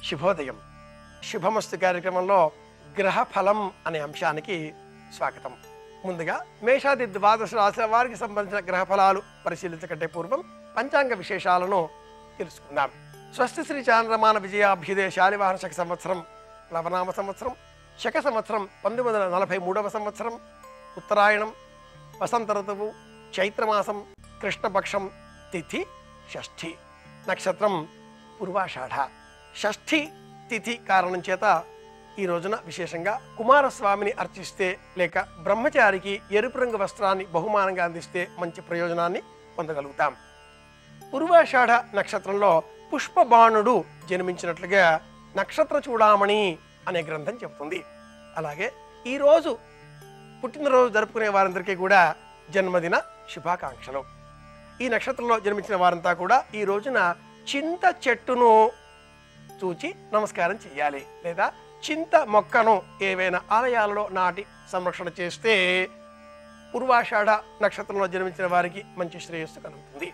శుభోదయం శుభమస్తు కార్యక్రమంలో గ్రహ ఫలం అనే అంశానికి స్వాగతం ముందుగా మేషాది ద్వాదశ రాశుల వారికి సంబంధించిన గ్రహ ఫలాలు పరిశీలించకంటే పూర్వం పంచాంగ విశేషాలను తెలుసుకుందాం స్వస్తి శ్రీ చాంద్రమాన విజయాభ్యుదయ శాలివాహన శక సంవత్సరం లవనామ సంవత్సరం శక సంవత్సరం పంతొమ్మిది వందల నలభై మూడవ సంవత్సరం ఉత్తరాయణం వసంత ఋతువు చైత్రమాసం కృష్ణపక్షం తిథి షష్ఠి నక్షత్రం పూర్వాషాఢ షష్ఠి తిథి కారణం చేత ఈ రోజున విశేషంగా కుమారస్వామిని అర్చిస్తే లేక బ్రహ్మచారికి ఎరుపు రంగు వస్త్రాన్ని బహుమానంగా అందిస్తే మంచి ప్రయోజనాన్ని పొందగలుగుతాం పూర్వాషాఢ నక్షత్రంలో పుష్పబాణుడు జన్మించినట్లుగా నక్షత్ర చూడామణి అనే గ్రంథం చెబుతుంది అలాగే ఈరోజు పుట్టినరోజు జరుపుకునే వారందరికీ కూడా జన్మదిన శుభాకాంక్షలు ఈ నక్షత్రంలో జన్మించిన వారంతా కూడా ఈ రోజున చింత చెట్టును చూచి నమస్కారం చేయాలి లేదా చింత మొక్కను ఏవైనా ఆలయాలలో నాటి సంరక్షణ చేస్తే పూర్వాషాఢ నక్షత్రంలో జన్మించిన వారికి మంచి శ్రేయస్సు కలుగుతుంది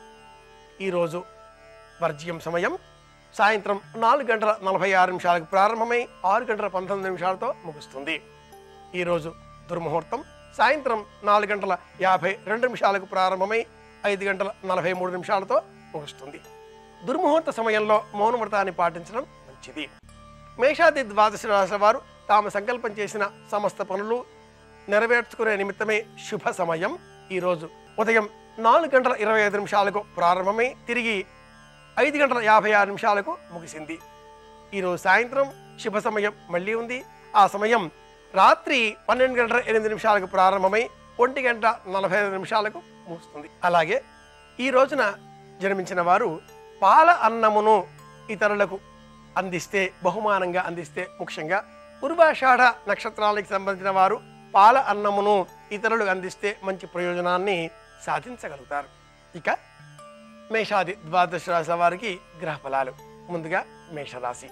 ఈరోజు వర్జ్యం సమయం సాయంత్రం నాలుగు గంటల నలభై ఆరు నిమిషాలకు ప్రారంభమై ఆరు గంటల పంతొమ్మిది నిమిషాలతో ముగుస్తుంది ఈరోజు దుర్ముహూర్తం సాయంత్రం నాలుగు గంటల యాభై రెండు నిమిషాలకు ప్రారంభమై ఐదు గంటల నలభై మూడు నిమిషాలతో ముగుస్తుంది దుర్ముహూర్త సమయంలో మౌనవ్రతాన్ని పాటించడం మంచిది మేషాది ద్వాదశ రాశుల వారు తాము సంకల్పం చేసిన సమస్త పనులు నెరవేర్చుకునే నిమిత్తమే శుభ సమయం ఈరోజు ఉదయం నాలుగు గంటల ఇరవై ఐదు నిమిషాలకు ప్రారంభమై తిరిగి ఐదు గంటల యాభై ఆరు నిమిషాలకు ముగిసింది ఈరోజు సాయంత్రం శుభ సమయం మళ్ళీ ఉంది ఆ సమయం రాత్రి పన్నెండు గంటల ఎనిమిది నిమిషాలకు ప్రారంభమై ఒంటి గంట నలభై ఐదు నిమిషాలకు ముగుస్తుంది అలాగే ఈ రోజున జన్మించిన వారు పాల అన్నమును ఇతరులకు అందిస్తే బహుమానంగా అందిస్తే ముఖ్యంగా పూర్వాషాఢ నక్షత్రాలకు సంబంధించిన వారు పాల అన్నమును ఇతరులకు అందిస్తే మంచి ప్రయోజనాన్ని సాధించగలుగుతారు ఇక మేషాది ద్వాదశ రాశుల వారికి గ్రహ ఫలాలు ముందుగా మేషరాశి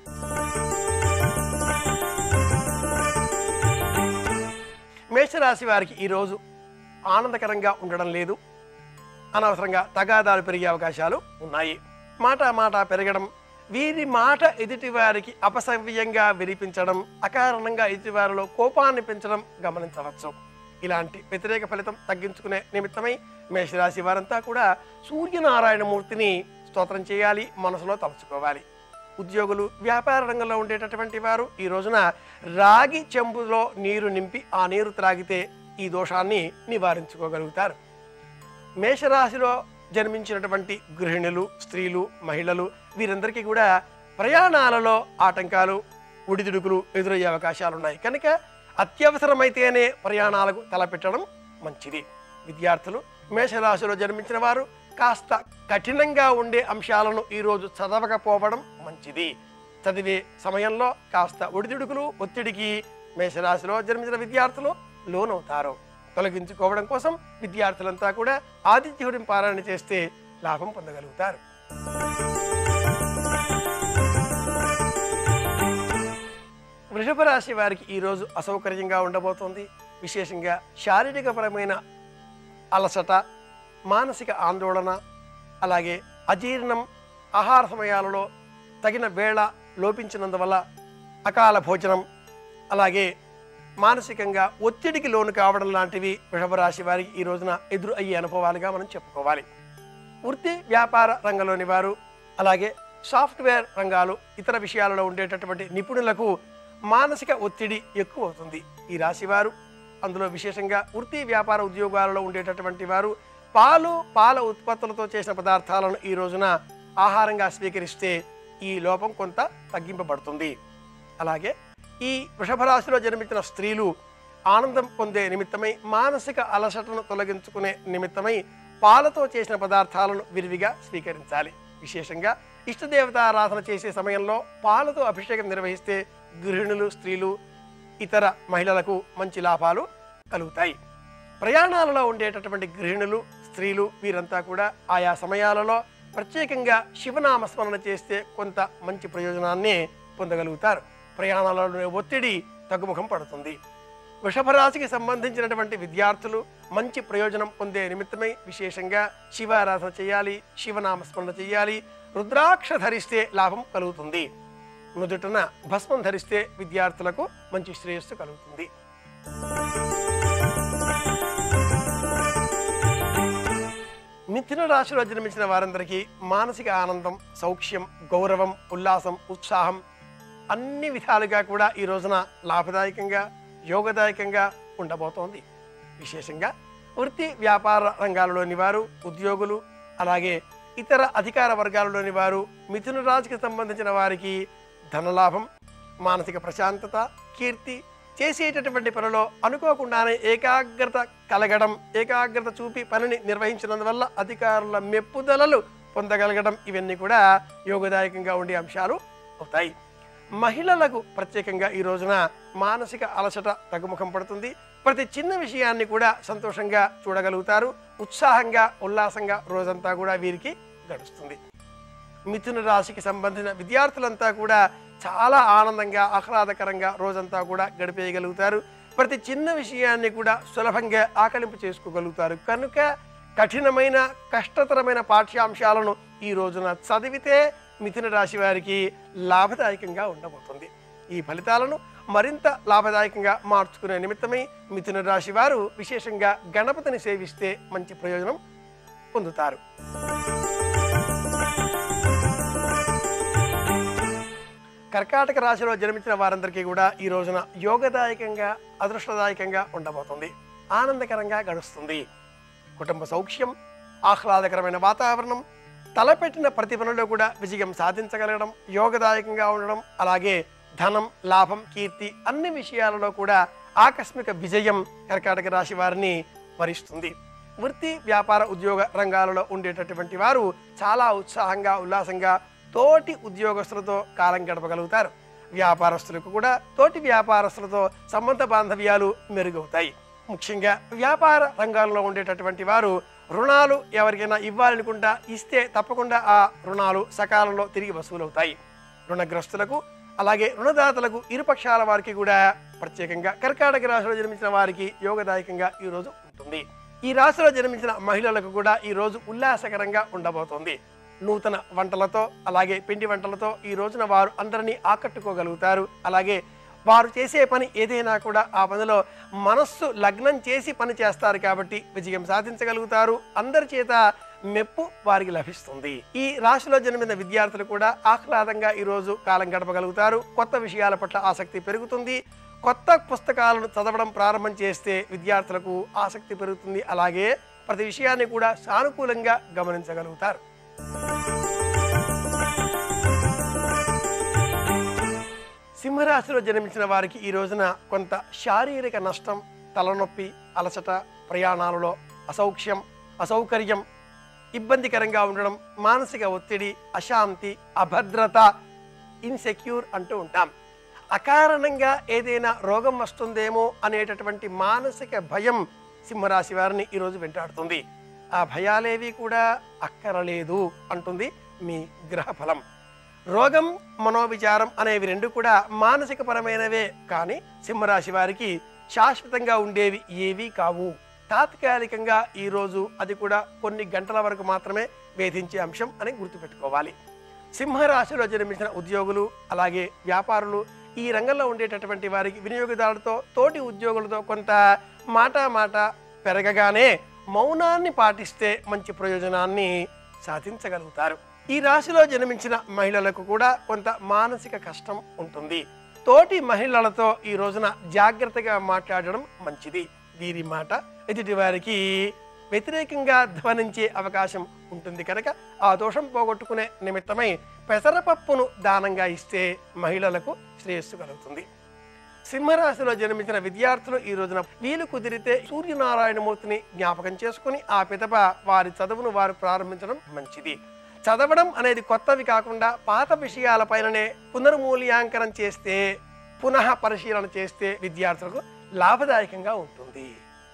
మేషరాశి వారికి ఈరోజు ఆనందకరంగా ఉండడం లేదు అనవసరంగా తగాదాలు పెరిగే అవకాశాలు ఉన్నాయి మాట మాట పెరగడం వీరి మాట ఎదుటి వారికి అపసవ్యంగా వినిపించడం అకారణంగా ఎదుటివారిలో కోపాన్ని పెంచడం గమనించవచ్చు ఇలాంటి వ్యతిరేక ఫలితం తగ్గించుకునే నిమిత్తమై మేషరాశి వారంతా కూడా సూర్యనారాయణమూర్తిని స్తోత్రం చేయాలి మనసులో తలుచుకోవాలి ఉద్యోగులు వ్యాపార రంగంలో ఉండేటటువంటి వారు ఈ రోజున రాగి చెంబులో నీరు నింపి ఆ నీరు త్రాగితే ఈ దోషాన్ని నివారించుకోగలుగుతారు మేషరాశిలో జన్మించినటువంటి గృహిణులు స్త్రీలు మహిళలు వీరందరికీ కూడా ప్రయాణాలలో ఆటంకాలు ఉడిదుడుకులు ఎదురయ్యే అవకాశాలు ఉన్నాయి కనుక అత్యవసరమైతేనే ప్రయాణాలకు తలపెట్టడం మంచిది విద్యార్థులు మేషరాశిలో జన్మించిన వారు కాస్త కఠినంగా ఉండే అంశాలను ఈరోజు చదవకపోవడం మంచిది చదివే సమయంలో కాస్త ఒడిదుడుకులు ఒత్తిడికి మేషరాశిలో జన్మించిన విద్యార్థులు లోనవుతారు తొలగించుకోవడం కోసం విద్యార్థులంతా కూడా ఆదిత్యుడిని పారాయణ చేస్తే లాభం పొందగలుగుతారు వృషభ రాశి వారికి ఈరోజు అసౌకర్యంగా ఉండబోతోంది విశేషంగా శారీరకపరమైన అలసట మానసిక ఆందోళన అలాగే అజీర్ణం ఆహార సమయాలలో తగిన వేళ లోపించినందువల్ల అకాల భోజనం అలాగే మానసికంగా ఒత్తిడికి లోను కావడం లాంటివి వృషభ రాశి వారికి ఈ రోజున ఎదురు అయ్యే అనుభవాలుగా మనం చెప్పుకోవాలి వృత్తి వ్యాపార రంగంలోని వారు అలాగే సాఫ్ట్వేర్ రంగాలు ఇతర విషయాలలో ఉండేటటువంటి నిపుణులకు మానసిక ఒత్తిడి ఎక్కువ అవుతుంది ఈ రాశి వారు అందులో విశేషంగా వృత్తి వ్యాపార ఉద్యోగాలలో ఉండేటటువంటి వారు పాలు పాల ఉత్పత్తులతో చేసిన పదార్థాలను ఈ రోజున ఆహారంగా స్వీకరిస్తే ఈ లోపం కొంత తగ్గింపబడుతుంది అలాగే ఈ వృషభ రాశిలో జన్మించిన స్త్రీలు ఆనందం పొందే నిమిత్తమై మానసిక అలసటను తొలగించుకునే నిమిత్తమై పాలతో చేసిన పదార్థాలను విరివిగా స్వీకరించాలి విశేషంగా ఇష్టదేవతారాధన చేసే సమయంలో పాలతో అభిషేకం నిర్వహిస్తే గృహిణులు స్త్రీలు ఇతర మహిళలకు మంచి లాభాలు కలుగుతాయి ప్రయాణాలలో ఉండేటటువంటి గృహిణులు స్త్రీలు వీరంతా కూడా ఆయా సమయాలలో ప్రత్యేకంగా శివనామస్మరణ చేస్తే కొంత మంచి ప్రయోజనాన్ని పొందగలుగుతారు ప్రయాణాలలో ఒత్తిడి తగ్గుముఖం పడుతుంది వృషభ రాశికి సంబంధించినటువంటి విద్యార్థులు మంచి ప్రయోజనం పొందే నిమిత్తమై విశేషంగా శివారాధన చేయాలి శివనామస్మరణ చేయాలి రుద్రాక్ష ధరిస్తే లాభం కలుగుతుంది నుదుటన భస్మం ధరిస్తే విద్యార్థులకు మంచి శ్రేయస్సు కలుగుతుంది మిథున రాశిలో జన్మించిన వారందరికీ మానసిక ఆనందం సౌఖ్యం గౌరవం ఉల్లాసం ఉత్సాహం అన్ని విధాలుగా కూడా ఈ రోజున లాభదాయకంగా యోగదాయకంగా ఉండబోతోంది విశేషంగా వృత్తి వ్యాపార రంగాలలోని వారు ఉద్యోగులు అలాగే ఇతర అధికార వర్గాలలోని వారు మిథున రాశికి సంబంధించిన వారికి ధనలాభం మానసిక ప్రశాంతత కీర్తి చేసేటటువంటి పనిలో అనుకోకుండానే ఏకాగ్రత కలగడం ఏకాగ్రత చూపి పనిని నిర్వహించినందువల్ల అధికారుల మెప్పుదలలు పొందగలగడం ఇవన్నీ కూడా యోగదాయకంగా ఉండే అంశాలు అవుతాయి మహిళలకు ప్రత్యేకంగా ఈ రోజున మానసిక అలసట తగ్గుముఖం పడుతుంది ప్రతి చిన్న విషయాన్ని కూడా సంతోషంగా చూడగలుగుతారు ఉత్సాహంగా ఉల్లాసంగా రోజంతా కూడా వీరికి గడుస్తుంది మిథున రాశికి సంబంధించిన విద్యార్థులంతా కూడా చాలా ఆనందంగా ఆహ్లాదకరంగా రోజంతా కూడా గడిపేయగలుగుతారు ప్రతి చిన్న విషయాన్ని కూడా సులభంగా ఆకలింపు చేసుకోగలుగుతారు కనుక కఠినమైన కష్టతరమైన పాఠ్యాంశాలను ఈ రోజున చదివితే మిథున రాశి వారికి లాభదాయకంగా ఉండబోతుంది ఈ ఫలితాలను మరింత లాభదాయకంగా మార్చుకునే నిమిత్తమై మిథున రాశి వారు విశేషంగా గణపతిని సేవిస్తే మంచి ప్రయోజనం పొందుతారు కర్కాటక రాశిలో జన్మించిన వారందరికీ కూడా ఈ రోజున యోగదాయకంగా అదృష్టదాయకంగా ఉండబోతుంది ఆనందకరంగా గడుస్తుంది కుటుంబ సౌఖ్యం ఆహ్లాదకరమైన వాతావరణం తలపెట్టిన ప్రతి పనిలో కూడా విజయం సాధించగలగడం యోగదాయకంగా ఉండడం అలాగే ధనం లాభం కీర్తి అన్ని విషయాలలో కూడా ఆకస్మిక విజయం కర్కాటక రాశి వారిని వరిస్తుంది వృత్తి వ్యాపార ఉద్యోగ రంగాలలో ఉండేటటువంటి వారు చాలా ఉత్సాహంగా ఉల్లాసంగా తోటి ఉద్యోగస్తులతో కాలం గడపగలుగుతారు వ్యాపారస్తులకు కూడా తోటి వ్యాపారస్తులతో సంబంధ బాంధవ్యాలు మెరుగవుతాయి ముఖ్యంగా వ్యాపార రంగాల్లో ఉండేటటువంటి వారు రుణాలు ఎవరికైనా ఇవ్వాలనుకుంటా ఇస్తే తప్పకుండా ఆ రుణాలు సకాలంలో తిరిగి వసూలవుతాయి రుణగ్రస్తులకు అలాగే రుణదాతలకు ఇరుపక్షాల వారికి కూడా ప్రత్యేకంగా కర్కాటక రాశిలో జన్మించిన వారికి యోగదాయకంగా ఈ రోజు ఉంటుంది ఈ రాశిలో జన్మించిన మహిళలకు కూడా ఈ రోజు ఉల్లాసకరంగా ఉండబోతోంది నూతన వంటలతో అలాగే పిండి వంటలతో ఈ రోజున వారు అందరినీ ఆకట్టుకోగలుగుతారు అలాగే వారు చేసే పని ఏదైనా కూడా ఆ పనిలో మనస్సు లగ్నం చేసి పని చేస్తారు కాబట్టి విజయం సాధించగలుగుతారు అందరి చేత మెప్పు వారికి లభిస్తుంది ఈ రాశిలో జన్మిన విద్యార్థులు కూడా ఆహ్లాదంగా ఈ రోజు కాలం గడపగలుగుతారు కొత్త విషయాల పట్ల ఆసక్తి పెరుగుతుంది కొత్త పుస్తకాలను చదవడం ప్రారంభం చేస్తే విద్యార్థులకు ఆసక్తి పెరుగుతుంది అలాగే ప్రతి విషయాన్ని కూడా సానుకూలంగా గమనించగలుగుతారు సింహరాశిలో జన్మించిన వారికి ఈ రోజున కొంత శారీరక నష్టం తలనొప్పి అలసట ప్రయాణాలలో అసౌఖ్యం అసౌకర్యం ఇబ్బందికరంగా ఉండడం మానసిక ఒత్తిడి అశాంతి అభద్రత ఇన్సెక్యూర్ అంటూ ఉంటాం అకారణంగా ఏదైనా రోగం వస్తుందేమో అనేటటువంటి మానసిక భయం సింహరాశి వారిని ఈరోజు వెంటాడుతుంది ఆ భయాలేవి కూడా అక్కరలేదు అంటుంది మీ గ్రహ ఫలం రోగం మనోవిచారం అనేవి రెండు కూడా మానసిక పరమైనవే కానీ సింహరాశి వారికి శాశ్వతంగా ఉండేవి ఏవీ కావు తాత్కాలికంగా ఈ రోజు అది కూడా కొన్ని గంటల వరకు మాత్రమే వేధించే అంశం అని గుర్తుపెట్టుకోవాలి సింహరాశిలో జన్మించిన ఉద్యోగులు అలాగే వ్యాపారులు ఈ రంగంలో ఉండేటటువంటి వారికి వినియోగదారులతో తోటి ఉద్యోగులతో కొంత మాట మాట పెరగగానే మౌనాన్ని పాటిస్తే మంచి ప్రయోజనాన్ని సాధించగలుగుతారు ఈ రాశిలో జన్మించిన మహిళలకు కూడా కొంత మానసిక కష్టం ఉంటుంది తోటి మహిళలతో ఈ రోజున జాగ్రత్తగా మాట్లాడడం మంచిది వీరి మాట ఎదుటి వారికి వ్యతిరేకంగా ధ్వనించే అవకాశం ఉంటుంది కనుక ఆ దోషం పోగొట్టుకునే నిమిత్తమై పెసరపప్పును దానంగా ఇస్తే మహిళలకు శ్రేయస్సు కలుగుతుంది సింహరాశిలో జన్మించిన విద్యార్థులు ఈ రోజున వీలు కుదిరితే సూర్యనారాయణమూర్తిని జ్ఞాపకం చేసుకుని ఆ పిదప వారి చదువును వారు ప్రారంభించడం మంచిది చదవడం అనేది కొత్తవి కాకుండా పాత విషయాలపైననే పునర్మూల్యాంకనం చేస్తే పునః పరిశీలన చేస్తే విద్యార్థులకు లాభదాయకంగా ఉంటుంది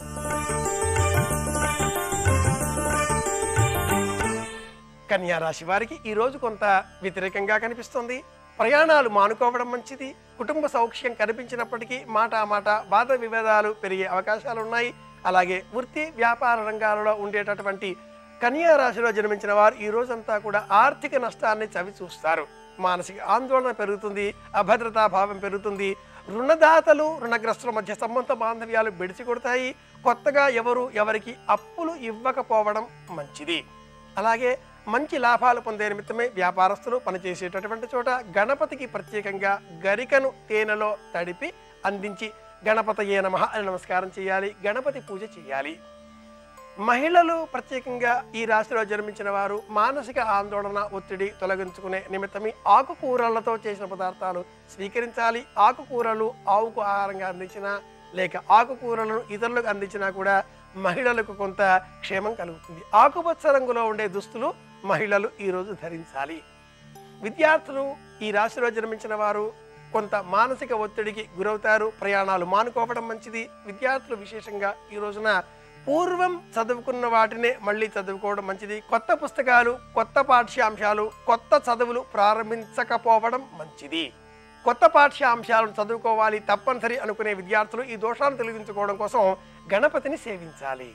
కన్యా రాశి వారికి ఈ రోజు కొంత వ్యతిరేకంగా కనిపిస్తుంది ప్రయాణాలు మానుకోవడం మంచిది కుటుంబ సౌఖ్యం కనిపించినప్పటికీ మాట మాట వాద వివాదాలు పెరిగే అవకాశాలు ఉన్నాయి అలాగే వృత్తి వ్యాపార రంగాలలో ఉండేటటువంటి కన్యా రాశిలో జన్మించిన వారు ఈ రోజంతా కూడా ఆర్థిక నష్టాన్ని చవి చూస్తారు మానసిక ఆందోళన పెరుగుతుంది అభద్రతా భావం పెరుగుతుంది రుణదాతలు రుణగ్రస్తుల మధ్య సంబంధ బాంధవ్యాలు బెడిసి కొడతాయి కొత్తగా ఎవరు ఎవరికి అప్పులు ఇవ్వకపోవడం మంచిది అలాగే మంచి లాభాలు పొందే నిమిత్తమే వ్యాపారస్తులు పనిచేసేటటువంటి చోట గణపతికి ప్రత్యేకంగా గరికను తేనెలో తడిపి అందించి గణపతయే నమః అని నమస్కారం చేయాలి గణపతి పూజ చేయాలి మహిళలు ప్రత్యేకంగా ఈ రాశిలో జన్మించిన వారు మానసిక ఆందోళన ఒత్తిడి తొలగించుకునే నిమిత్తమే ఆకుకూరలతో చేసిన పదార్థాలు స్వీకరించాలి ఆకుకూరలు ఆవుకు ఆహారంగా అందించినా లేక ఆకుకూరలను ఇతరులకు అందించినా కూడా మహిళలకు కొంత క్షేమం కలుగుతుంది ఆకుపచ్చ రంగులో ఉండే దుస్తులు మహిళలు ఈరోజు ధరించాలి విద్యార్థులు ఈ రాశిలో జన్మించిన వారు కొంత మానసిక ఒత్తిడికి గురవుతారు ప్రయాణాలు మానుకోవడం మంచిది విద్యార్థులు విశేషంగా ఈ రోజున పూర్వం చదువుకున్న వాటినే మళ్ళీ చదువుకోవడం మంచిది కొత్త పుస్తకాలు కొత్త పాఠ్యాంశాలు కొత్త చదువులు ప్రారంభించకపోవడం మంచిది కొత్త పాఠ్యాంశాలను చదువుకోవాలి తప్పనిసరి అనుకునే విద్యార్థులు ఈ దోషాలను తొలగించుకోవడం కోసం గణపతిని సేవించాలి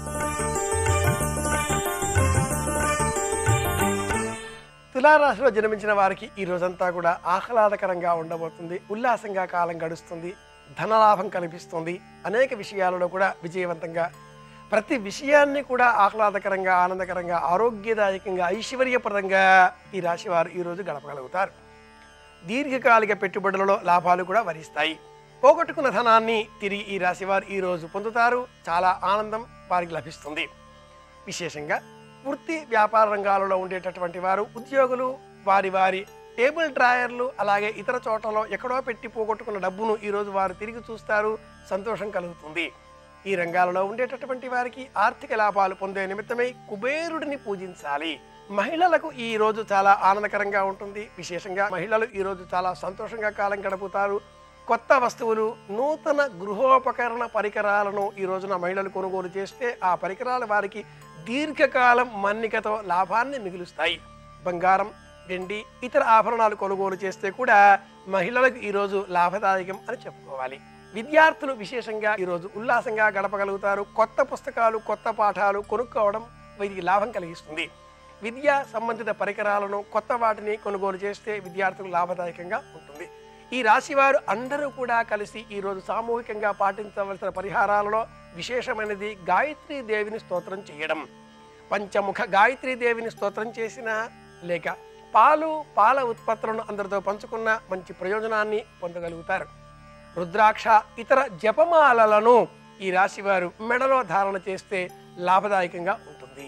తులారాశిలో జన్మించిన వారికి ఈ రోజంతా కూడా ఆహ్లాదకరంగా ఉండబోతుంది ఉల్లాసంగా కాలం గడుస్తుంది ధనలాభం కనిపిస్తుంది అనేక విషయాలలో కూడా విజయవంతంగా ప్రతి విషయాన్ని కూడా ఆహ్లాదకరంగా ఆనందకరంగా ఆరోగ్యదాయకంగా ఐశ్వర్యప్రదంగా ఈ రాశి వారు ఈరోజు గడపగలుగుతారు దీర్ఘకాలిక పెట్టుబడులలో లాభాలు కూడా వరిస్తాయి పోగొట్టుకున్న ధనాన్ని తిరిగి ఈ రాశి వారు ఈరోజు పొందుతారు చాలా ఆనందం వారికి లభిస్తుంది విశేషంగా వృత్తి వ్యాపార రంగాలలో ఉండేటటువంటి వారు ఉద్యోగులు వారి వారి టేబుల్ డ్రాయర్లు అలాగే ఇతర చోట్లలో ఎక్కడో పెట్టి పోగొట్టుకున్న డబ్బును ఈరోజు వారు తిరిగి చూస్తారు సంతోషం కలుగుతుంది ఈ రంగాలలో ఉండేటటువంటి వారికి ఆర్థిక లాభాలు పొందే నిమిత్తమై కుబేరుడిని పూజించాలి మహిళలకు ఈ రోజు చాలా ఆనందకరంగా ఉంటుంది విశేషంగా మహిళలు ఈ రోజు చాలా సంతోషంగా కాలం గడుపుతారు కొత్త వస్తువులు నూతన గృహోపకరణ పరికరాలను ఈ రోజున మహిళలు కొనుగోలు చేస్తే ఆ పరికరాలు వారికి దీర్ఘకాలం మన్నికతో లాభాన్ని మిగులుస్తాయి బంగారం వెండి ఇతర ఆభరణాలు కొనుగోలు చేస్తే కూడా మహిళలకు ఈరోజు లాభదాయకం అని చెప్పుకోవాలి విద్యార్థులు విశేషంగా ఈరోజు ఉల్లాసంగా గడపగలుగుతారు కొత్త పుస్తకాలు కొత్త పాఠాలు కొనుక్కోవడం వీరికి లాభం కలిగిస్తుంది విద్యా సంబంధిత పరికరాలను కొత్త వాటిని కొనుగోలు చేస్తే విద్యార్థులకు లాభదాయకంగా ఉంటుంది ఈ రాశి వారు అందరూ కూడా కలిసి ఈరోజు సామూహికంగా పాటించవలసిన పరిహారాలలో విశేషమైనది గాయత్రీ దేవిని స్తోత్రం చేయడం పంచముఖ గాయత్రీ దేవిని స్తోత్రం చేసిన లేక పాలు పాల ఉత్పత్తులను అందరితో పంచుకున్న మంచి ప్రయోజనాన్ని పొందగలుగుతారు రుద్రాక్ష ఇతర జపమాలలను ఈ రాశి వారు మెడలో ధారణ చేస్తే లాభదాయకంగా ఉంటుంది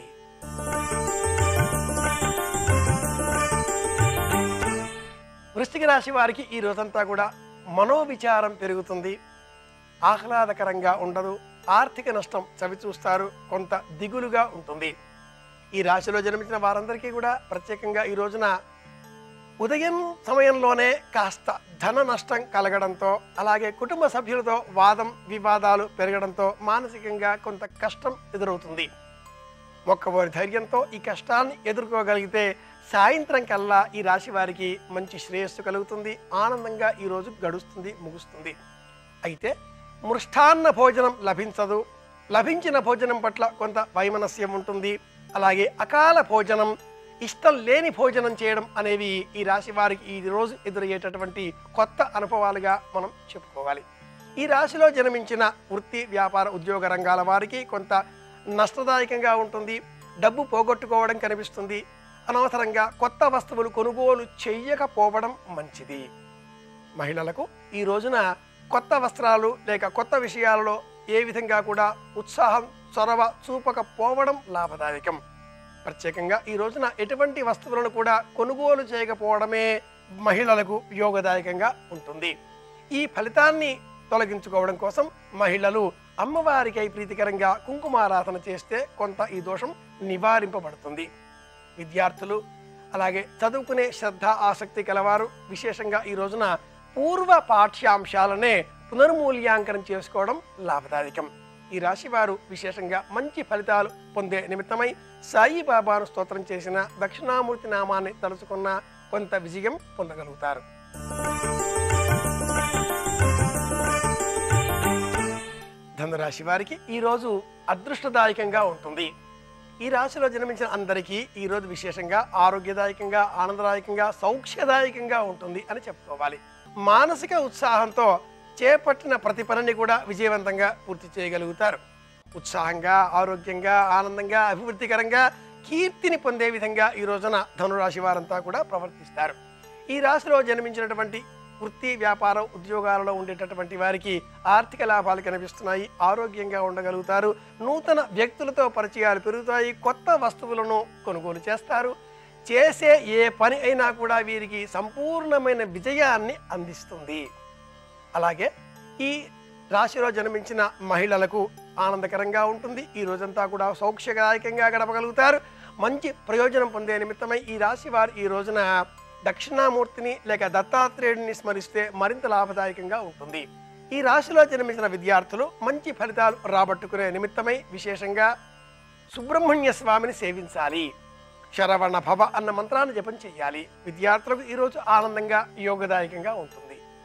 వృశ్చిక రాశి వారికి ఈ రోజంతా కూడా మనోవిచారం పెరుగుతుంది ఆహ్లాదకరంగా ఉండదు ఆర్థిక నష్టం చవిచూస్తారు కొంత దిగులుగా ఉంటుంది ఈ రాశిలో జన్మించిన వారందరికీ కూడా ప్రత్యేకంగా ఈ రోజున ఉదయం సమయంలోనే కాస్త ధన నష్టం కలగడంతో అలాగే కుటుంబ సభ్యులతో వాదం వివాదాలు పెరగడంతో మానసికంగా కొంత కష్టం ఎదురవుతుంది మొక్కబోరి ధైర్యంతో ఈ కష్టాన్ని ఎదుర్కోగలిగితే సాయంత్రం కల్లా ఈ రాశి వారికి మంచి శ్రేయస్సు కలుగుతుంది ఆనందంగా ఈ రోజు గడుస్తుంది ముగుస్తుంది అయితే మృష్టాన్న భోజనం లభించదు లభించిన భోజనం పట్ల కొంత వైమనస్యం ఉంటుంది అలాగే అకాల భోజనం ఇష్టం లేని భోజనం చేయడం అనేవి ఈ రాశి వారికి ఈ రోజు ఎదురయ్యేటటువంటి కొత్త అనుభవాలుగా మనం చెప్పుకోవాలి ఈ రాశిలో జన్మించిన వృత్తి వ్యాపార ఉద్యోగ రంగాల వారికి కొంత నష్టదాయకంగా ఉంటుంది డబ్బు పోగొట్టుకోవడం కనిపిస్తుంది అనవసరంగా కొత్త వస్తువులు కొనుగోలు చెయ్యకపోవడం మంచిది మహిళలకు ఈ రోజున కొత్త వస్త్రాలు లేక కొత్త విషయాలలో ఏ విధంగా కూడా ఉత్సాహం చొరవ చూపకపోవడం లాభదాయకం ప్రత్యేకంగా ఈ రోజున ఎటువంటి వస్తువులను కూడా కొనుగోలు చేయకపోవడమే మహిళలకు యోగదాయకంగా ఉంటుంది ఈ ఫలితాన్ని తొలగించుకోవడం కోసం మహిళలు అమ్మవారికై ప్రీతికరంగా కుంకుమారాధన చేస్తే కొంత ఈ దోషం నివారింపబడుతుంది విద్యార్థులు అలాగే చదువుకునే శ్రద్ధ ఆసక్తి కలవారు విశేషంగా ఈ రోజున పూర్వ పాఠ్యాంశాలనే పునర్మూల్యాంకనం చేసుకోవడం లాభదాయకం ఈ రాశి వారు విశేషంగా మంచి ఫలితాలు పొందే నిమిత్తమై సాయిబాబాను స్తోత్రం చేసిన దక్షిణామూర్తి నామాన్ని తలుచుకున్న కొంత విజయం పొందగలుగుతారు ధనురాశి వారికి ఈరోజు అదృష్టదాయకంగా ఉంటుంది ఈ రాశిలో జన్మించిన అందరికీ ఈరోజు విశేషంగా ఆరోగ్యదాయకంగా ఆనందదాయకంగా సౌఖ్యదాయకంగా ఉంటుంది అని చెప్పుకోవాలి మానసిక ఉత్సాహంతో చేపట్టిన ప్రతి పనిని కూడా విజయవంతంగా పూర్తి చేయగలుగుతారు ఉత్సాహంగా ఆరోగ్యంగా ఆనందంగా అభివృద్ధికరంగా కీర్తిని పొందే విధంగా ఈ రోజున ధనురాశి వారంతా కూడా ప్రవర్తిస్తారు ఈ రాశిలో జన్మించినటువంటి వృత్తి వ్యాపారం ఉద్యోగాలలో ఉండేటటువంటి వారికి ఆర్థిక లాభాలు కనిపిస్తున్నాయి ఆరోగ్యంగా ఉండగలుగుతారు నూతన వ్యక్తులతో పరిచయాలు పెరుగుతాయి కొత్త వస్తువులను కొనుగోలు చేస్తారు చేసే ఏ పని అయినా కూడా వీరికి సంపూర్ణమైన విజయాన్ని అందిస్తుంది అలాగే ఈ రాశిలో జన్మించిన మహిళలకు ఆనందకరంగా ఉంటుంది ఈ రోజంతా కూడా సౌఖ్యదాయకంగా గడపగలుగుతారు మంచి ప్రయోజనం పొందే నిమిత్తమై ఈ రాశి వారు ఈ రోజున దక్షిణామూర్తిని లేక దత్తాత్రేయుడిని స్మరిస్తే మరింత లాభదాయకంగా ఉంటుంది ఈ రాశిలో జన్మించిన విద్యార్థులు మంచి ఫలితాలు రాబట్టుకునే నిమిత్తమై విశేషంగా సుబ్రహ్మణ్య స్వామిని సేవించాలి శరవణ భవ అన్న మంత్రాన్ని జపం చేయాలి విద్యార్థులకు ఈరోజు ఆనందంగా యోగదాయకంగా ఉంటుంది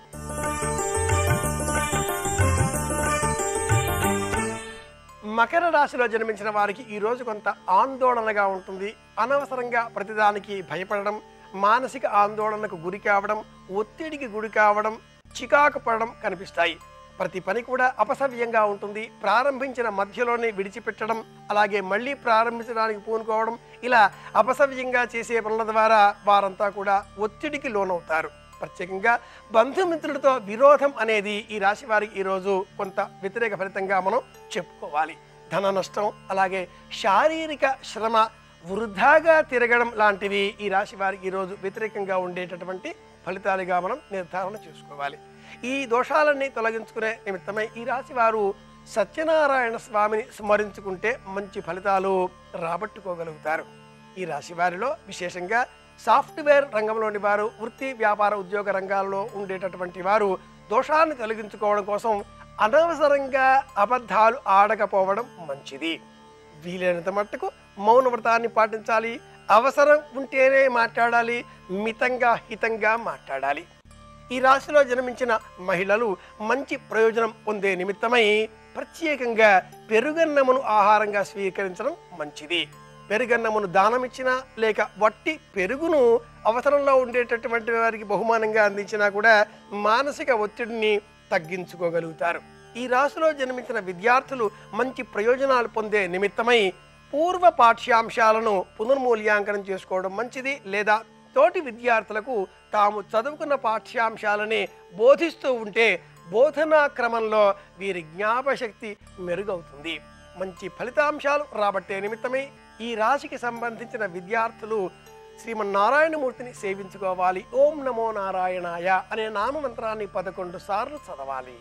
మకర రాశిలో జన్మించిన వారికి ఈ రోజు కొంత ఆందోళనగా ఉంటుంది అనవసరంగా ప్రతిదానికి భయపడడం మానసిక ఆందోళనకు గురి కావడం ఒత్తిడికి గురి కావడం చికాకు పడడం కనిపిస్తాయి ప్రతి పని కూడా అపసవ్యంగా ఉంటుంది ప్రారంభించిన మధ్యలోనే విడిచిపెట్టడం అలాగే మళ్ళీ ప్రారంభించడానికి పూనుకోవడం ఇలా అపసవ్యంగా చేసే పనుల ద్వారా వారంతా కూడా ఒత్తిడికి లోనవుతారు ప్రత్యేకంగా బంధుమిత్రులతో విరోధం అనేది ఈ రాశి వారికి ఈరోజు కొంత వ్యతిరేక ఫలితంగా మనం చెప్పుకోవాలి ధన నష్టం అలాగే శారీరక శ్రమ వృధాగా తిరగడం లాంటివి ఈ రాశి వారికి ఈరోజు వ్యతిరేకంగా ఉండేటటువంటి ఫలితాలుగా మనం నిర్ధారణ చేసుకోవాలి ఈ దోషాలన్నీ తొలగించుకునే నిమిత్తమై ఈ రాశి వారు సత్యనారాయణ స్వామిని స్మరించుకుంటే మంచి ఫలితాలు రాబట్టుకోగలుగుతారు ఈ రాశి వారిలో విశేషంగా సాఫ్ట్వేర్ రంగంలోని వారు వృత్తి వ్యాపార ఉద్యోగ రంగాల్లో ఉండేటటువంటి వారు దోషాన్ని తొలగించుకోవడం కోసం అనవసరంగా అబద్ధాలు ఆడకపోవడం మంచిది వీలైనంత మట్టుకు మౌన వ్రతాన్ని పాటించాలి అవసరం ఉంటేనే మాట్లాడాలి మితంగా హితంగా మాట్లాడాలి ఈ రాశిలో జన్మించిన మహిళలు మంచి ప్రయోజనం పొందే నిమిత్తమై ప్రత్యేకంగా పెరుగన్నమును ఆహారంగా స్వీకరించడం మంచిది పెరుగన్నమును దానమిచ్చినా లేక వట్టి పెరుగును అవసరంలో ఉండేటటువంటి వారికి బహుమానంగా అందించినా కూడా మానసిక ఒత్తిడిని తగ్గించుకోగలుగుతారు ఈ రాశిలో జన్మించిన విద్యార్థులు మంచి ప్రయోజనాలు పొందే నిమిత్తమై పూర్వ పాఠ్యాంశాలను పునర్మూల్యాంకనం చేసుకోవడం మంచిది లేదా తోటి విద్యార్థులకు తాము చదువుకున్న పాఠ్యాంశాలని బోధిస్తూ ఉంటే బోధనా క్రమంలో వీరి జ్ఞాపశక్తి మెరుగవుతుంది మంచి ఫలితాంశాలు రాబట్టే నిమిత్తమై ఈ రాశికి సంబంధించిన విద్యార్థులు శ్రీమన్నారాయణమూర్తిని సేవించుకోవాలి ఓం నమో నారాయణాయ అనే నామమంత్రాన్ని పదకొండు సార్లు చదవాలి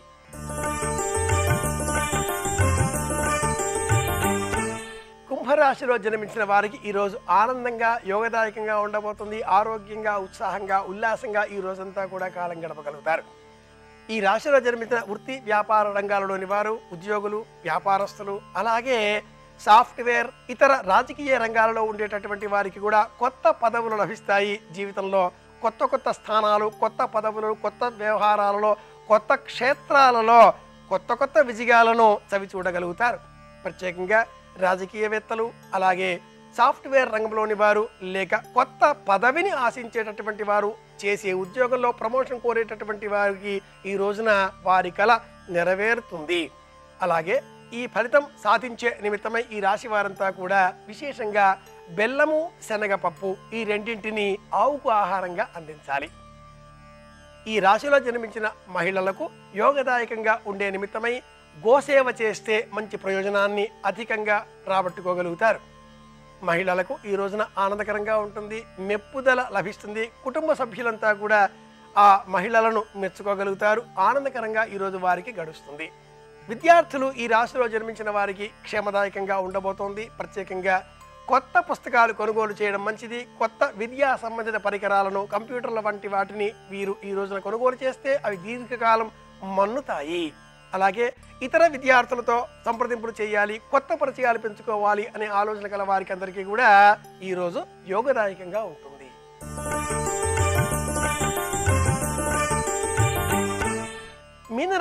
కుంభరాశిలో జన్మించిన వారికి ఈరోజు ఆనందంగా యోగదాయకంగా ఉండబోతుంది ఆరోగ్యంగా ఉత్సాహంగా ఉల్లాసంగా ఈ రోజంతా కూడా కాలం గడపగలుగుతారు ఈ రాశిలో జన్మించిన వృత్తి వ్యాపార రంగాలలోని వారు ఉద్యోగులు వ్యాపారస్తులు అలాగే సాఫ్ట్వేర్ ఇతర రాజకీయ రంగాలలో ఉండేటటువంటి వారికి కూడా కొత్త పదవులు లభిస్తాయి జీవితంలో కొత్త కొత్త స్థానాలు కొత్త పదవులు కొత్త వ్యవహారాలలో కొత్త క్షేత్రాలలో కొత్త కొత్త విజయాలను చవి చూడగలుగుతారు ప్రత్యేకంగా రాజకీయవేత్తలు అలాగే సాఫ్ట్వేర్ రంగంలోని వారు లేక కొత్త పదవిని ఆశించేటటువంటి వారు చేసే ఉద్యోగంలో ప్రమోషన్ కోరేటటువంటి వారికి ఈ రోజున వారి కళ నెరవేరుతుంది అలాగే ఈ ఫలితం సాధించే నిమిత్తమై ఈ రాశి వారంతా కూడా విశేషంగా బెల్లము శనగపప్పు ఈ రెండింటిని ఆవుకు ఆహారంగా అందించాలి ఈ రాశిలో జన్మించిన మహిళలకు యోగదాయకంగా ఉండే నిమిత్తమై గోసేవ చేస్తే మంచి ప్రయోజనాన్ని అధికంగా రాబట్టుకోగలుగుతారు మహిళలకు ఈ రోజున ఆనందకరంగా ఉంటుంది మెప్పుదల లభిస్తుంది కుటుంబ సభ్యులంతా కూడా ఆ మహిళలను మెచ్చుకోగలుగుతారు ఆనందకరంగా ఈరోజు వారికి గడుస్తుంది విద్యార్థులు ఈ రాశిలో జన్మించిన వారికి క్షేమదాయకంగా ఉండబోతోంది ప్రత్యేకంగా కొత్త పుస్తకాలు కొనుగోలు చేయడం మంచిది కొత్త విద్యా సంబంధిత పరికరాలను కంప్యూటర్ల వంటి వాటిని వీరు ఈ రోజున కొనుగోలు చేస్తే అవి దీర్ఘకాలం మన్నుతాయి అలాగే ఇతర విద్యార్థులతో సంప్రదింపులు చేయాలి కొత్త పరిచయాలు పెంచుకోవాలి అనే ఆలోచన గల వారికి అందరికీ కూడా ఈరోజు యోగదాయకంగా ఉంటుంది మీన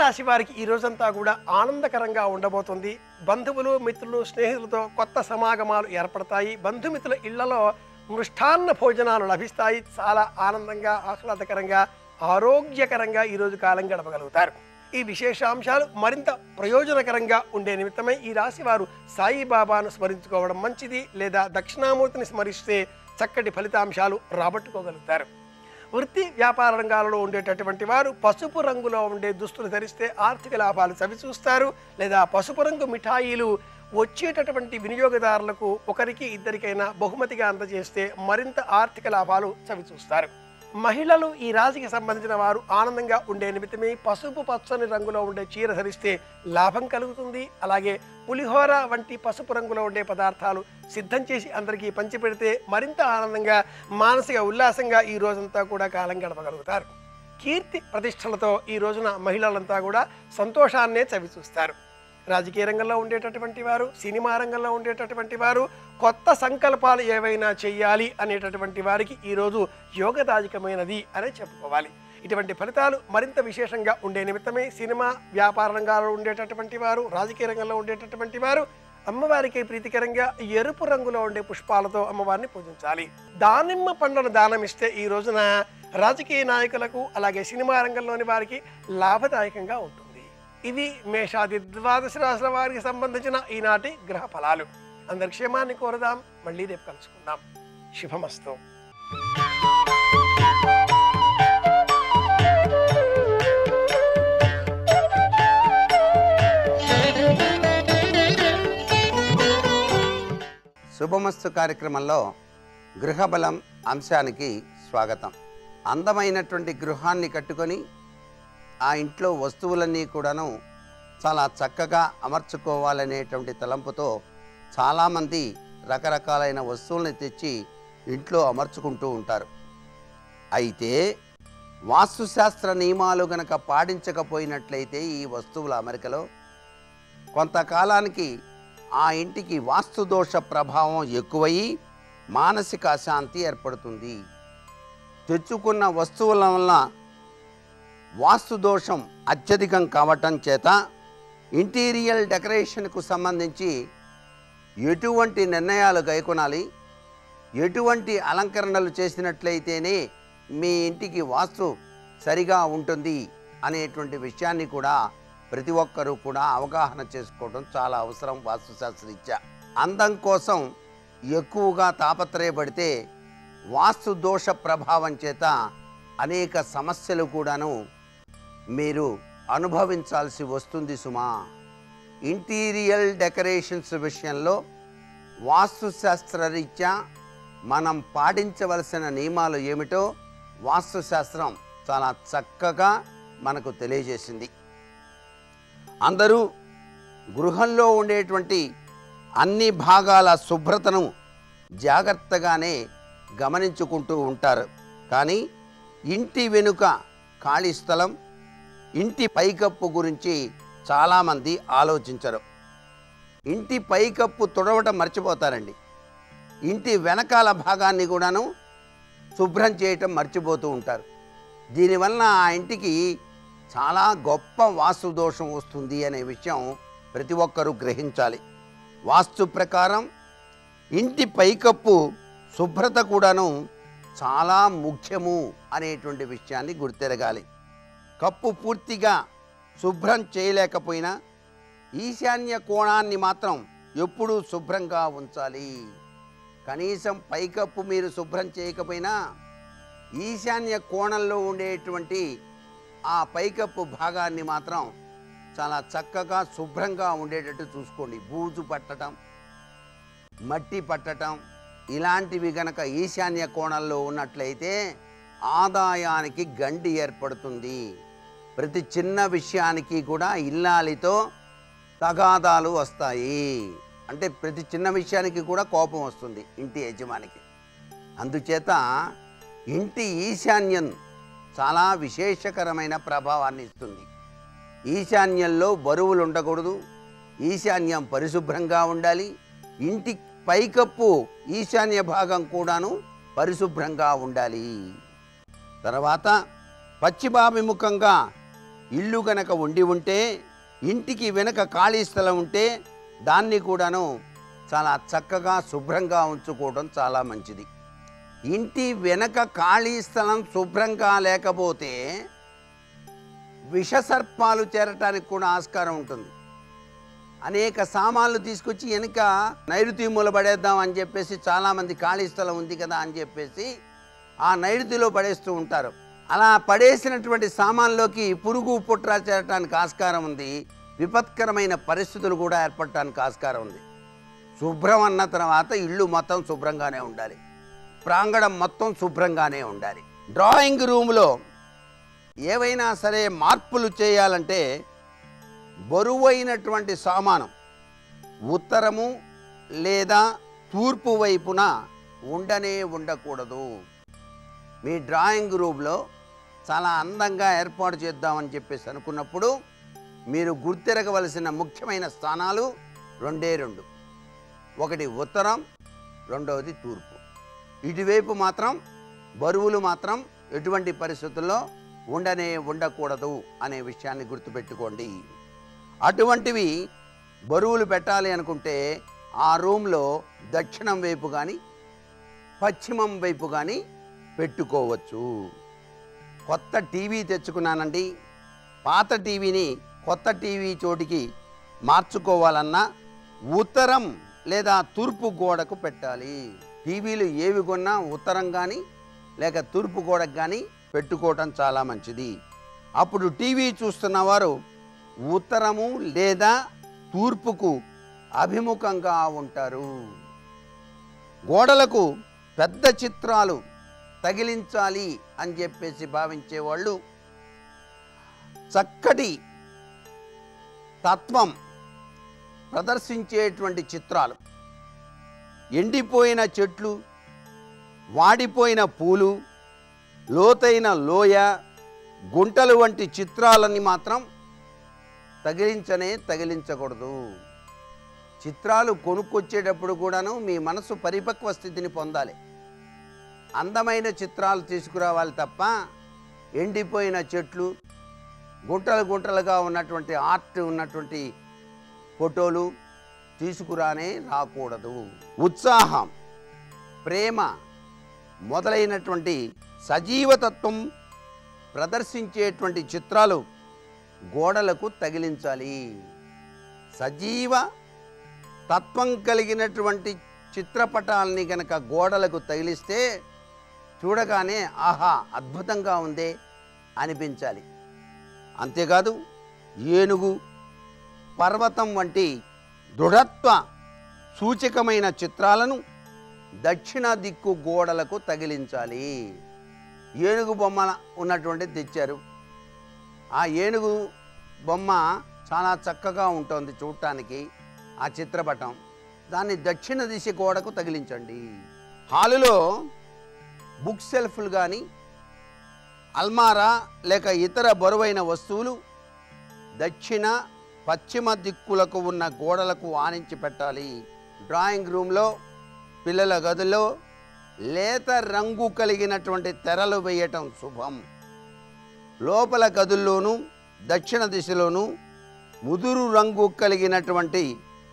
రాశి వారికి ఈ రోజంతా కూడా ఆనందకరంగా ఉండబోతుంది బంధువులు మిత్రులు స్నేహితులతో కొత్త సమాగమాలు ఏర్పడతాయి బంధుమిత్రుల ఇళ్లలో మృష్టాన్న భోజనాలు లభిస్తాయి చాలా ఆనందంగా ఆహ్లాదకరంగా ఆరోగ్యకరంగా ఈరోజు కాలం గడపగలుగుతారు ఈ విశేషాంశాలు మరింత ప్రయోజనకరంగా ఉండే నిమిత్తమై ఈ రాశి వారు సాయిబాబాను స్మరించుకోవడం మంచిది లేదా దక్షిణామూర్తిని స్మరిస్తే చక్కటి ఫలితాంశాలు రాబట్టుకోగలుగుతారు వృత్తి వ్యాపార రంగాలలో ఉండేటటువంటి వారు పసుపు రంగులో ఉండే దుస్తులు ధరిస్తే ఆర్థిక లాభాలు చవిచూస్తారు లేదా పసుపు రంగు మిఠాయిలు వచ్చేటటువంటి వినియోగదారులకు ఒకరికి ఇద్దరికైనా బహుమతిగా అందజేస్తే మరింత ఆర్థిక లాభాలు చవిచూస్తారు మహిళలు ఈ రాశికి సంబంధించిన వారు ఆనందంగా ఉండే నిమిత్తమే పసుపు పచ్చని రంగులో ఉండే చీర ధరిస్తే లాభం కలుగుతుంది అలాగే పులిహోర వంటి పసుపు రంగులో ఉండే పదార్థాలు సిద్ధం చేసి అందరికీ పంచిపెడితే మరింత ఆనందంగా మానసిక ఉల్లాసంగా ఈ రోజంతా కూడా కాలం గడపగలుగుతారు కీర్తి ప్రతిష్టలతో ఈ రోజున మహిళలంతా కూడా సంతోషాన్నే చవిచూస్తారు రాజకీయ రంగంలో ఉండేటటువంటి వారు సినిమా రంగంలో ఉండేటటువంటి వారు కొత్త సంకల్పాలు ఏవైనా చెయ్యాలి అనేటటువంటి వారికి ఈరోజు యోగదాయకమైనది అనే చెప్పుకోవాలి ఇటువంటి ఫలితాలు మరింత విశేషంగా ఉండే నిమిత్తమే సినిమా వ్యాపార రంగాల్లో ఉండేటటువంటి వారు రాజకీయ రంగంలో ఉండేటటువంటి వారు అమ్మవారికి ప్రీతికరంగా ఎరుపు రంగులో ఉండే పుష్పాలతో అమ్మవారిని పూజించాలి దానిమ్మ పండును దానమిస్తే ఈ రోజున రాజకీయ నాయకులకు అలాగే సినిమా రంగంలోని వారికి లాభదాయకంగా ఉంటుంది ఇవి మేషాది ద్వాదశ రాశుల వారికి సంబంధించిన ఈనాటి గ్రహ ఫలాలు అందరి క్షేమాన్ని కోరదాం మళ్ళీ రేపు కలుసుకుందాం శుభమస్తు శుభమస్తు కార్యక్రమంలో గృహబలం అంశానికి స్వాగతం అందమైనటువంటి గృహాన్ని కట్టుకొని ఆ ఇంట్లో వస్తువులన్నీ కూడాను చాలా చక్కగా అమర్చుకోవాలనేటువంటి తలంపుతో చాలామంది రకరకాలైన వస్తువుల్ని తెచ్చి ఇంట్లో అమర్చుకుంటూ ఉంటారు అయితే వాస్తుశాస్త్ర నియమాలు గనక పాటించకపోయినట్లయితే ఈ వస్తువుల అమరికలో కొంతకాలానికి ఆ ఇంటికి వాస్తుదోష ప్రభావం ఎక్కువయి మానసిక అశాంతి ఏర్పడుతుంది తెచ్చుకున్న వస్తువుల వల్ల వాస్తుదోషం అత్యధికం కావటం చేత ఇంటీరియల్ డెకరేషన్కు సంబంధించి ఎటువంటి నిర్ణయాలు గైకొనాలి ఎటువంటి అలంకరణలు చేసినట్లయితేనే మీ ఇంటికి వాస్తు సరిగా ఉంటుంది అనేటువంటి విషయాన్ని కూడా ప్రతి ఒక్కరూ కూడా అవగాహన చేసుకోవడం చాలా అవసరం వాస్తుశాస్త్రరీత్యా అందం కోసం ఎక్కువగా తాపత్రయపడితే వాస్తు దోష ప్రభావం చేత అనేక సమస్యలు కూడాను మీరు అనుభవించాల్సి వస్తుంది సుమా ఇంటీరియల్ డెకరేషన్స్ విషయంలో వాస్తుశాస్త్రరీత్యా మనం పాటించవలసిన నియమాలు ఏమిటో వాస్తుశాస్త్రం చాలా చక్కగా మనకు తెలియజేసింది అందరూ గృహంలో ఉండేటువంటి అన్ని భాగాల శుభ్రతను జాగ్రత్తగానే గమనించుకుంటూ ఉంటారు కానీ ఇంటి వెనుక ఖాళీ స్థలం ఇంటి పైకప్పు గురించి చాలామంది ఆలోచించరు ఇంటి పైకప్పు తుడవటం మర్చిపోతారండి ఇంటి వెనకాల భాగాన్ని కూడాను శుభ్రం చేయటం మర్చిపోతూ ఉంటారు దీనివల్ల ఆ ఇంటికి చాలా గొప్ప వాస్తు దోషం వస్తుంది అనే విషయం ప్రతి ఒక్కరూ గ్రహించాలి వాస్తు ప్రకారం ఇంటి పైకప్పు శుభ్రత కూడాను చాలా ముఖ్యము అనేటువంటి విషయాన్ని గుర్తెరగాలి కప్పు పూర్తిగా శుభ్రం చేయలేకపోయినా ఈశాన్య కోణాన్ని మాత్రం ఎప్పుడూ శుభ్రంగా ఉంచాలి కనీసం పైకప్పు మీరు శుభ్రం చేయకపోయినా ఈశాన్య కోణంలో ఉండేటువంటి ఆ పైకప్పు భాగాన్ని మాత్రం చాలా చక్కగా శుభ్రంగా ఉండేటట్టు చూసుకోండి బూజు పట్టడం మట్టి పట్టడం ఇలాంటివి గనక ఈశాన్య కోణంలో ఉన్నట్లయితే ఆదాయానికి గండి ఏర్పడుతుంది ప్రతి చిన్న విషయానికి కూడా ఇల్లాలితో తగాదాలు వస్తాయి అంటే ప్రతి చిన్న విషయానికి కూడా కోపం వస్తుంది ఇంటి యజమానికి అందుచేత ఇంటి ఈశాన్యం చాలా విశేషకరమైన ప్రభావాన్ని ఇస్తుంది ఈశాన్యంలో బరువులు ఉండకూడదు ఈశాన్యం పరిశుభ్రంగా ఉండాలి ఇంటి పైకప్పు ఈశాన్య భాగం కూడాను పరిశుభ్రంగా ఉండాలి తర్వాత పశ్చిమాభిముఖంగా ఇల్లు గనక ఉండి ఉంటే ఇంటికి వెనక ఖాళీ స్థలం ఉంటే దాన్ని కూడాను చాలా చక్కగా శుభ్రంగా ఉంచుకోవడం చాలా మంచిది ఇంటి వెనక ఖాళీ స్థలం శుభ్రంగా లేకపోతే విషసర్పాలు చేరటానికి కూడా ఆస్కారం ఉంటుంది అనేక సామాన్లు తీసుకొచ్చి వెనుక నైరుతి మూలబడేద్దాం అని చెప్పేసి చాలామంది ఖాళీ స్థలం ఉంది కదా అని చెప్పేసి ఆ నైరుతిలో పడేస్తూ ఉంటారు అలా పడేసినటువంటి సామాన్లోకి పురుగు పుట్ర చేరటానికి ఆస్కారం ఉంది విపత్కరమైన పరిస్థితులు కూడా ఏర్పడటానికి ఆస్కారం ఉంది శుభ్రం అన్న తర్వాత ఇల్లు మొత్తం శుభ్రంగానే ఉండాలి ప్రాంగణం మొత్తం శుభ్రంగానే ఉండాలి డ్రాయింగ్ రూమ్లో ఏవైనా సరే మార్పులు చేయాలంటే బరువైనటువంటి సామానం ఉత్తరము లేదా తూర్పు వైపున ఉండనే ఉండకూడదు మీ డ్రాయింగ్ రూమ్లో చాలా అందంగా ఏర్పాటు చేద్దామని చెప్పేసి అనుకున్నప్పుడు మీరు గుర్తెరగవలసిన ముఖ్యమైన స్థానాలు రెండే రెండు ఒకటి ఉత్తరం రెండవది తూర్పు ఇటువైపు మాత్రం బరువులు మాత్రం ఎటువంటి పరిస్థితుల్లో ఉండనే ఉండకూడదు అనే విషయాన్ని గుర్తుపెట్టుకోండి అటువంటివి బరువులు పెట్టాలి అనుకుంటే ఆ రూమ్లో దక్షిణం వైపు కానీ పశ్చిమం వైపు కానీ పెట్టుకోవచ్చు కొత్త టీవీ తెచ్చుకున్నానండి పాత టీవీని కొత్త టీవీ చోటికి మార్చుకోవాలన్నా ఉత్తరం లేదా తూర్పు గోడకు పెట్టాలి టీవీలు ఏవి కొన్నా ఉత్తరం కానీ లేక తూర్పు గోడకు కానీ పెట్టుకోవటం చాలా మంచిది అప్పుడు టీవీ చూస్తున్న వారు ఉత్తరము లేదా తూర్పుకు అభిముఖంగా ఉంటారు గోడలకు పెద్ద చిత్రాలు తగిలించాలి అని చెప్పేసి భావించేవాళ్ళు చక్కటి తత్వం ప్రదర్శించేటువంటి చిత్రాలు ఎండిపోయిన చెట్లు వాడిపోయిన పూలు లోతైన లోయ గుంటలు వంటి చిత్రాలని మాత్రం తగిలించనే తగిలించకూడదు చిత్రాలు కొనుక్కొచ్చేటప్పుడు కూడాను మీ మనసు పరిపక్వ స్థితిని పొందాలి అందమైన చిత్రాలు తీసుకురావాలి తప్ప ఎండిపోయిన చెట్లు గుంటలు గుంటలుగా ఉన్నటువంటి ఆర్ట్ ఉన్నటువంటి ఫోటోలు తీసుకురానే రాకూడదు ఉత్సాహం ప్రేమ మొదలైనటువంటి సజీవతత్వం ప్రదర్శించేటువంటి చిత్రాలు గోడలకు తగిలించాలి సజీవ తత్వం కలిగినటువంటి చిత్రపటాలని గనక గోడలకు తగిలిస్తే చూడగానే ఆహా అద్భుతంగా ఉందే అనిపించాలి అంతేకాదు ఏనుగు పర్వతం వంటి దృఢత్వ సూచకమైన చిత్రాలను దక్షిణ దిక్కు గోడలకు తగిలించాలి ఏనుగు బొమ్మ ఉన్నటువంటి తెచ్చారు ఆ ఏనుగు బొమ్మ చాలా చక్కగా ఉంటుంది చూడటానికి ఆ చిత్రపటం దాన్ని దక్షిణ దిశ గోడకు తగిలించండి హాలులో బుక్ సెల్ఫ్లు కానీ అల్మారా లేక ఇతర బరువైన వస్తువులు దక్షిణ పశ్చిమ దిక్కులకు ఉన్న గోడలకు ఆనించి పెట్టాలి డ్రాయింగ్ రూమ్లో పిల్లల గదిలో లేత రంగు కలిగినటువంటి తెరలు వేయటం శుభం లోపల గదుల్లోనూ దక్షిణ దిశలోనూ ముదురు రంగు కలిగినటువంటి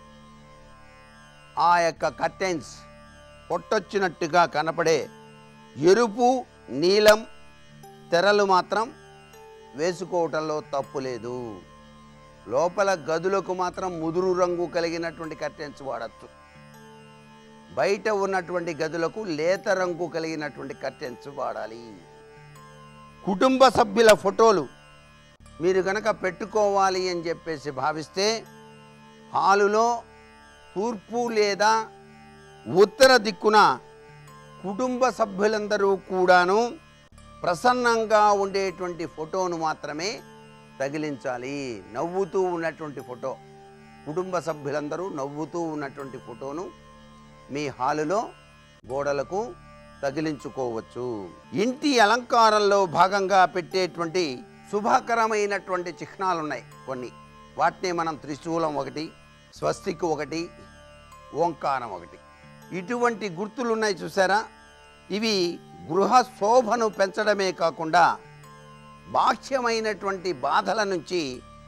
ఆ యొక్క కర్టెన్స్ పొట్టొచ్చినట్టుగా కనపడే ఎరుపు నీలం తెరలు మాత్రం వేసుకోవటంలో తప్పు లేదు లోపల గదులకు మాత్రం ముదురు రంగు కలిగినటువంటి కర్టెన్స్ వాడచ్చు బయట ఉన్నటువంటి గదులకు లేత రంగు కలిగినటువంటి కర్టెన్స్ వాడాలి కుటుంబ సభ్యుల ఫోటోలు మీరు కనుక పెట్టుకోవాలి అని చెప్పేసి భావిస్తే హాలులో తూర్పు లేదా ఉత్తర దిక్కున కుటుంబ సభ్యులందరూ కూడాను ప్రసన్నంగా ఉండేటువంటి ఫోటోను మాత్రమే తగిలించాలి నవ్వుతూ ఉన్నటువంటి ఫోటో కుటుంబ సభ్యులందరూ నవ్వుతూ ఉన్నటువంటి ఫోటోను మీ హాలులో గోడలకు తగిలించుకోవచ్చు ఇంటి అలంకారంలో భాగంగా పెట్టేటువంటి శుభకరమైనటువంటి చిహ్నాలు ఉన్నాయి కొన్ని వాటిని మనం త్రిశూలం ఒకటి స్వస్తిక్ ఒకటి ఓంకారం ఒకటి ఇటువంటి గుర్తులు ఉన్నాయి చూసారా ఇవి గృహ శోభను పెంచడమే కాకుండా బాహ్యమైనటువంటి బాధల నుంచి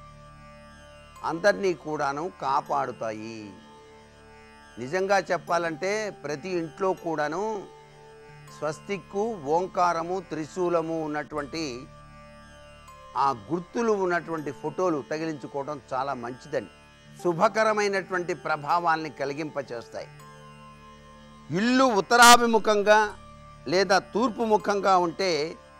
అందరినీ కూడాను కాపాడుతాయి నిజంగా చెప్పాలంటే ప్రతి ఇంట్లో కూడాను స్వస్తిక్కు ఓంకారము త్రిశూలము ఉన్నటువంటి ఆ గుర్తులు ఉన్నటువంటి ఫోటోలు తగిలించుకోవడం చాలా మంచిదండి శుభకరమైనటువంటి ప్రభావాల్ని కలిగింపచేస్తాయి ఇల్లు ఉత్తరాభిముఖంగా లేదా తూర్పు ముఖంగా ఉంటే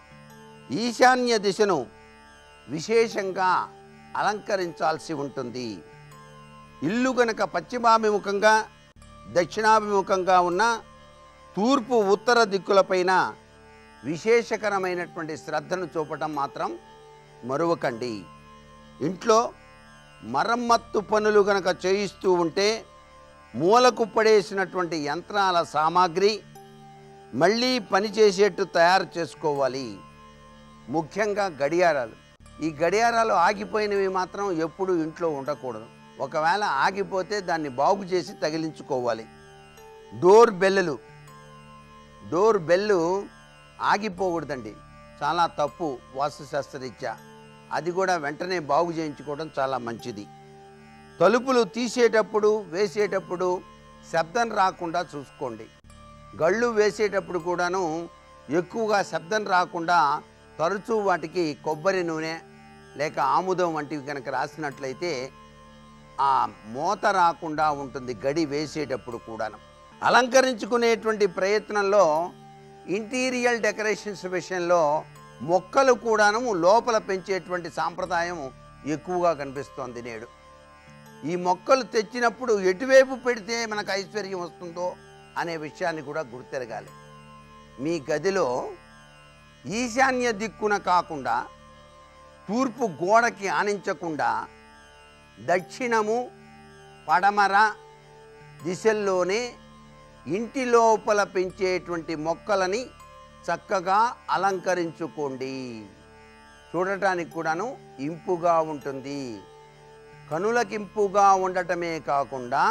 ఈశాన్య దిశను విశేషంగా అలంకరించాల్సి ఉంటుంది ఇల్లు గనక పశ్చిమాభిముఖంగా దక్షిణాభిముఖంగా ఉన్న తూర్పు ఉత్తర దిక్కులపైన విశేషకరమైనటువంటి శ్రద్ధను చూపటం మాత్రం మరువకండి ఇంట్లో మరమ్మత్తు పనులు గనక చేయిస్తూ ఉంటే మూలకు పడేసినటువంటి యంత్రాల సామాగ్రి మళ్ళీ పనిచేసేట్టు తయారు చేసుకోవాలి ముఖ్యంగా గడియారాలు ఈ గడియారాలు ఆగిపోయినవి మాత్రం ఎప్పుడు ఇంట్లో ఉండకూడదు ఒకవేళ ఆగిపోతే దాన్ని బాగు చేసి తగిలించుకోవాలి డోర్ బెల్లులు డోర్ బెల్లు ఆగిపోకూడదండి చాలా తప్పు వాస్తుశాస్త్రరీత్యా అది కూడా వెంటనే బాగు చేయించుకోవడం చాలా మంచిది తలుపులు తీసేటప్పుడు వేసేటప్పుడు శబ్దం రాకుండా చూసుకోండి గళ్ళు వేసేటప్పుడు కూడాను ఎక్కువగా శబ్దం రాకుండా తరచూ వాటికి కొబ్బరి నూనె లేక ఆముదం వంటివి కనుక రాసినట్లయితే ఆ మూత రాకుండా ఉంటుంది గడి వేసేటప్పుడు కూడాను అలంకరించుకునేటువంటి ప్రయత్నంలో ఇంటీరియల్ డెకరేషన్స్ విషయంలో మొక్కలు కూడాను లోపల పెంచేటువంటి సాంప్రదాయం ఎక్కువగా కనిపిస్తోంది నేడు ఈ మొక్కలు తెచ్చినప్పుడు ఎటువైపు పెడితే మనకు ఐశ్వర్యం వస్తుందో అనే విషయాన్ని కూడా గుర్తెరగాలి మీ గదిలో ఈశాన్య దిక్కున కాకుండా తూర్పు గోడకి ఆనించకుండా దక్షిణము పడమర దిశల్లోనే ఇంటి లోపల పెంచేటువంటి మొక్కలని చక్కగా అలంకరించుకోండి చూడటానికి కూడాను ఇంపుగా ఉంటుంది కనులకింపుగా ఉండటమే కాకుండా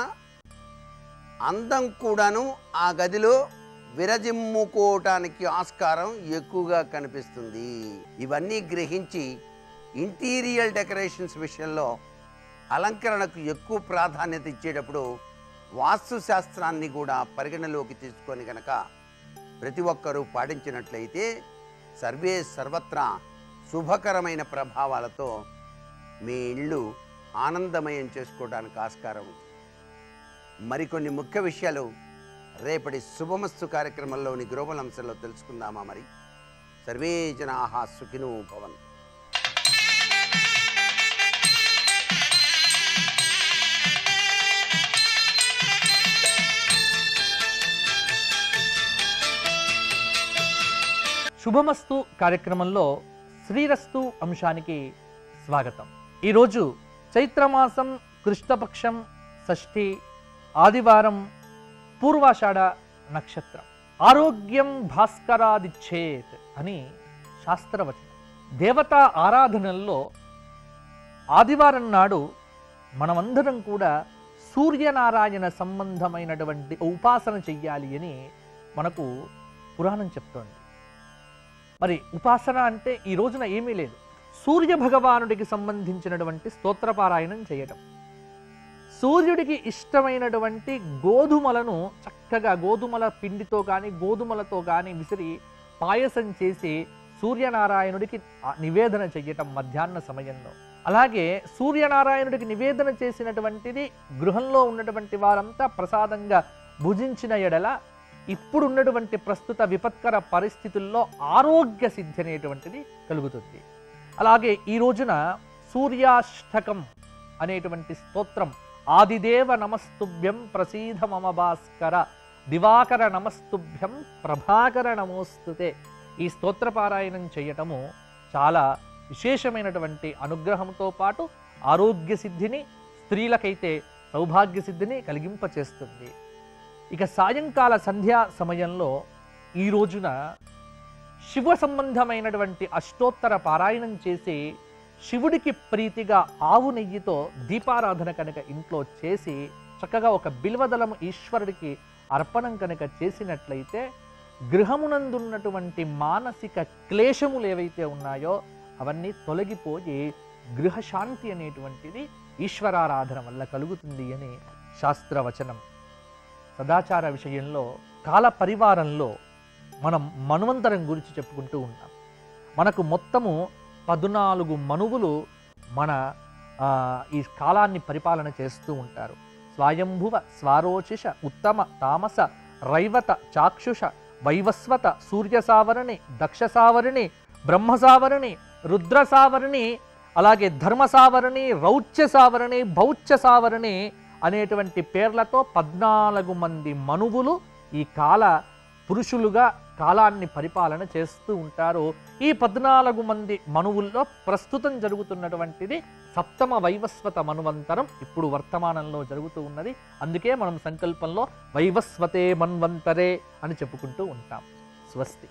అందం కూడాను ఆ గదిలో విరజిమ్ముకోవటానికి ఆస్కారం ఎక్కువగా కనిపిస్తుంది ఇవన్నీ గ్రహించి ఇంటీరియల్ డెకరేషన్స్ విషయంలో అలంకరణకు ఎక్కువ ప్రాధాన్యత ఇచ్చేటప్పుడు వాస్తు శాస్త్రాన్ని కూడా పరిగణలోకి తీసుకొని కనుక ప్రతి ఒక్కరూ పాటించినట్లయితే సర్వే సర్వత్రా శుభకరమైన ప్రభావాలతో మీ ఇళ్ళు ఆనందమయం చేసుకోవడానికి ఆస్కారం ఉంది మరికొన్ని ముఖ్య విషయాలు రేపటి శుభమస్తు కార్యక్రమంలోని గ్లోబల్ అంశంలో తెలుసుకుందామా మరి సర్వే జనాహ సుఖినో భవన్ శుభమస్తు కార్యక్రమంలో శ్రీరస్తు అంశానికి స్వాగతం ఈరోజు చైత్రమాసం కృష్ణపక్షం షష్ఠి ఆదివారం పూర్వాషాఢ నక్షత్రం ఆరోగ్యం భాస్కరాదిచ్చేత్ అని శాస్త్రవచనం దేవతా ఆరాధనల్లో ఆదివారం నాడు మనమందరం కూడా సూర్యనారాయణ సంబంధమైనటువంటి ఉపాసన చెయ్యాలి అని మనకు పురాణం చెప్తోంది మరి ఉపాసన అంటే ఈ రోజున ఏమీ లేదు సూర్య భగవానుడికి సంబంధించినటువంటి స్తోత్రపారాయణం చేయటం సూర్యుడికి ఇష్టమైనటువంటి గోధుమలను చక్కగా గోధుమల పిండితో కానీ గోధుమలతో కానీ విసిరి పాయసం చేసి సూర్యనారాయణుడికి ఆ నివేదన చెయ్యటం మధ్యాహ్న సమయంలో అలాగే సూర్యనారాయణుడికి నివేదన చేసినటువంటిది గృహంలో ఉన్నటువంటి వారంతా ప్రసాదంగా భుజించిన ఎడల ఇప్పుడున్నటువంటి ప్రస్తుత విపత్కర పరిస్థితుల్లో ఆరోగ్య సిద్ధి అనేటువంటిది కలుగుతుంది అలాగే ఈ రోజున సూర్యాష్టకం అనేటువంటి స్తోత్రం ఆదిదేవ నమస్తుభ్యం ప్రసీద మమ భాస్కర దివాకర నమస్తుభ్యం ప్రభాకర నమోస్తుతే ఈ స్తోత్రపారాయణం చేయటము చాలా విశేషమైనటువంటి అనుగ్రహంతో పాటు ఆరోగ్య సిద్ధిని స్త్రీలకైతే సౌభాగ్య సిద్ధిని కలిగింపచేస్తుంది ఇక సాయంకాల సంధ్యా సమయంలో ఈ రోజున శివ సంబంధమైనటువంటి అష్టోత్తర పారాయణం చేసి శివుడికి ప్రీతిగా ఆవు నెయ్యితో దీపారాధన కనుక ఇంట్లో చేసి చక్కగా ఒక బిల్వదళము ఈశ్వరుడికి అర్పణం కనుక చేసినట్లయితే గృహమునందున్నటువంటి మానసిక క్లేశములు ఏవైతే ఉన్నాయో అవన్నీ తొలగిపోయి గృహశాంతి అనేటువంటిది ఈశ్వరారాధన వల్ల కలుగుతుంది అని శాస్త్రవచనం సదాచార విషయంలో కాల పరివారంలో మనం మన్వంతరం గురించి చెప్పుకుంటూ ఉంటాం మనకు మొత్తము పద్నాలుగు మనువులు మన ఆ, ఈ కాలాన్ని పరిపాలన చేస్తూ ఉంటారు స్వయంభువ స్వారోచిష ఉత్తమ తామస రైవత చాక్షుష వైవస్వత సూర్య సావరణి దక్ష సావరణి బ్రహ్మ సావరణి రుద్ర సావరణి అలాగే ధర్మ సావరణి రౌచ్య సావరణి భౌచ్య సావరణి అనేటువంటి పేర్లతో పద్నాలుగు మంది మనువులు ఈ కాల పురుషులుగా కాలాన్ని పరిపాలన చేస్తూ ఉంటారు ఈ పద్నాలుగు మంది మనువుల్లో ప్రస్తుతం జరుగుతున్నటువంటిది సప్తమ వైవస్వత మన్వంతరం ఇప్పుడు వర్తమానంలో జరుగుతూ ఉన్నది అందుకే మనం సంకల్పంలో వైవస్వతే మన్వంతరే అని చెప్పుకుంటూ ఉంటాం స్వస్తి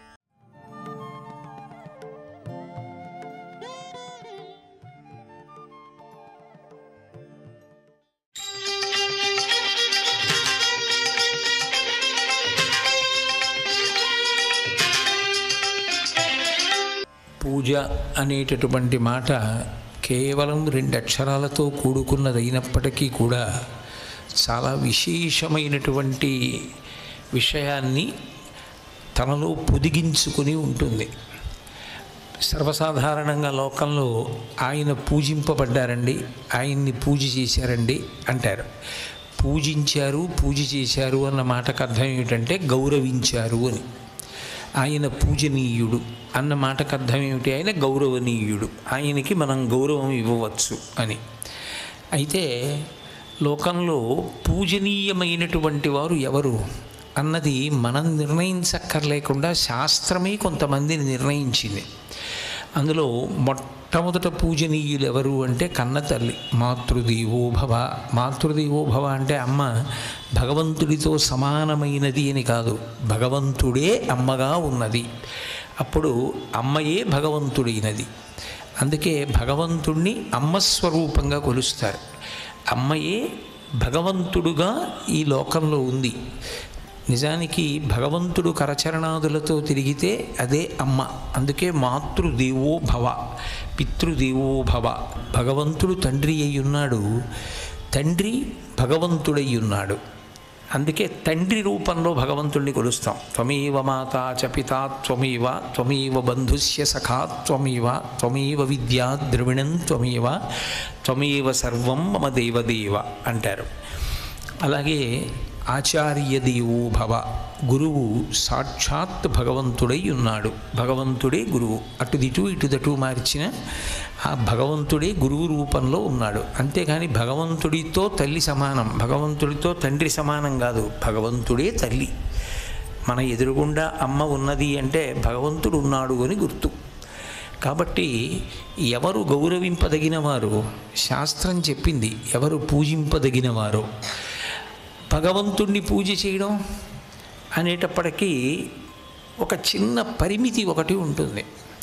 పూజ అనేటటువంటి మాట కేవలం రెండు అక్షరాలతో కూడుకున్నదైనప్పటికీ కూడా చాలా విశేషమైనటువంటి విషయాన్ని తనలో పొదిగించుకుని ఉంటుంది సర్వసాధారణంగా లోకంలో ఆయన పూజింపబడ్డారండి ఆయన్ని పూజ చేశారండి అంటారు పూజించారు పూజ చేశారు అన్న మాటకు అర్థం ఏమిటంటే గౌరవించారు అని ఆయన పూజనీయుడు అన్న మాటకు అర్థం ఏమిటి ఆయన గౌరవనీయుడు ఆయనకి మనం గౌరవం ఇవ్వవచ్చు అని అయితే లోకంలో పూజనీయమైనటువంటి వారు ఎవరు అన్నది మనం నిర్ణయించక్కర్లేకుండా శాస్త్రమే కొంతమందిని నిర్ణయించింది అందులో మొట్టమొదట పూజనీయులు ఎవరు అంటే కన్న తల్లి మాతృదేవో భవ మాతృదేవో భవ అంటే అమ్మ భగవంతుడితో సమానమైనది అని కాదు భగవంతుడే అమ్మగా ఉన్నది అప్పుడు అమ్మయే భగవంతుడైనది అందుకే భగవంతుణ్ణి అమ్మ స్వరూపంగా కొలుస్తారు అమ్మయే భగవంతుడుగా ఈ లోకంలో ఉంది నిజానికి భగవంతుడు కరచరణాదులతో తిరిగితే అదే అమ్మ అందుకే మాతృదేవో భవ పితృదేవో భవ భగవంతుడు తండ్రి అయి ఉన్నాడు తండ్రి భగవంతుడై ఉన్నాడు అందుకే తండ్రి రూపంలో భగవంతుణ్ణి కొలుస్తాం త్వమేవ మాతా చ పితా త్వమేవ త్వమేవ బంధుస్య సఖా త్వమేవ త్వమేవ విద్యా ద్రవిణం త్వమేవ త్వమేవ సర్వం మమ దేవదేవ అంటారు అలాగే ఆచార్య దేవో భవ గురువు సాక్షాత్ భగవంతుడై ఉన్నాడు భగవంతుడే గురువు అటుదిటు ఇటుదటు మార్చిన ఆ భగవంతుడే గురువు రూపంలో ఉన్నాడు అంతేగాని భగవంతుడితో తల్లి సమానం భగవంతుడితో తండ్రి సమానం కాదు భగవంతుడే తల్లి మన ఎదురుగుండా అమ్మ ఉన్నది అంటే భగవంతుడు ఉన్నాడు అని గుర్తు కాబట్టి ఎవరు గౌరవింపదగిన వారు శాస్త్రం చెప్పింది ఎవరు పూజింపదగిన వారు భగవంతుణ్ణి పూజ చేయడం అనేటప్పటికీ ఒక చిన్న పరిమితి ఒకటి ఉంటుంది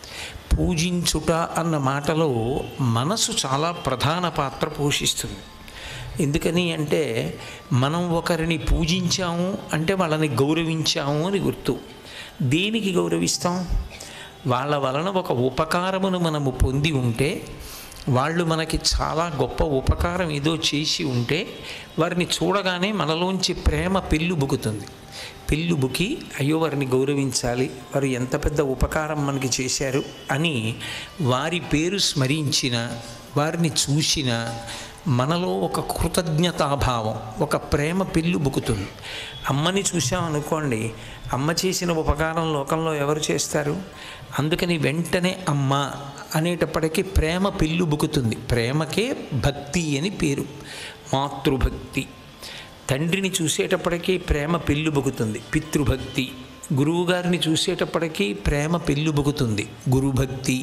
పూజించుట అన్న మాటలో మనసు చాలా ప్రధాన పాత్ర పోషిస్తుంది ఎందుకని అంటే మనం ఒకరిని పూజించాము అంటే వాళ్ళని గౌరవించాము అని గుర్తు దేనికి గౌరవిస్తాం వాళ్ళ వలన ఒక ఉపకారమును మనము పొంది ఉంటే వాళ్ళు మనకి చాలా గొప్ప ఉపకారం ఏదో చేసి ఉంటే వారిని చూడగానే మనలోంచి ప్రేమ పెళ్ళు బుకుతుంది పెళ్ళు బుకి అయ్యో వారిని గౌరవించాలి వారు ఎంత పెద్ద ఉపకారం మనకి చేశారు అని వారి పేరు స్మరించిన వారిని చూసిన మనలో ఒక కృతజ్ఞతాభావం ఒక ప్రేమ పెళ్ళు బుకుతుంది అమ్మని చూసామనుకోండి అమ్మ చేసిన ఉపకారం లోకంలో ఎవరు చేస్తారు అందుకని వెంటనే అమ్మ అనేటప్పటికీ ప్రేమ పెళ్ళు బుకుతుంది ప్రేమకే భక్తి అని పేరు మాతృభక్తి తండ్రిని చూసేటప్పటికీ ప్రేమ పెళ్ళు బుకుతుంది పితృభక్తి గురువుగారిని చూసేటప్పటికీ ప్రేమ పెళ్ళు బుకుతుంది గురుభక్తి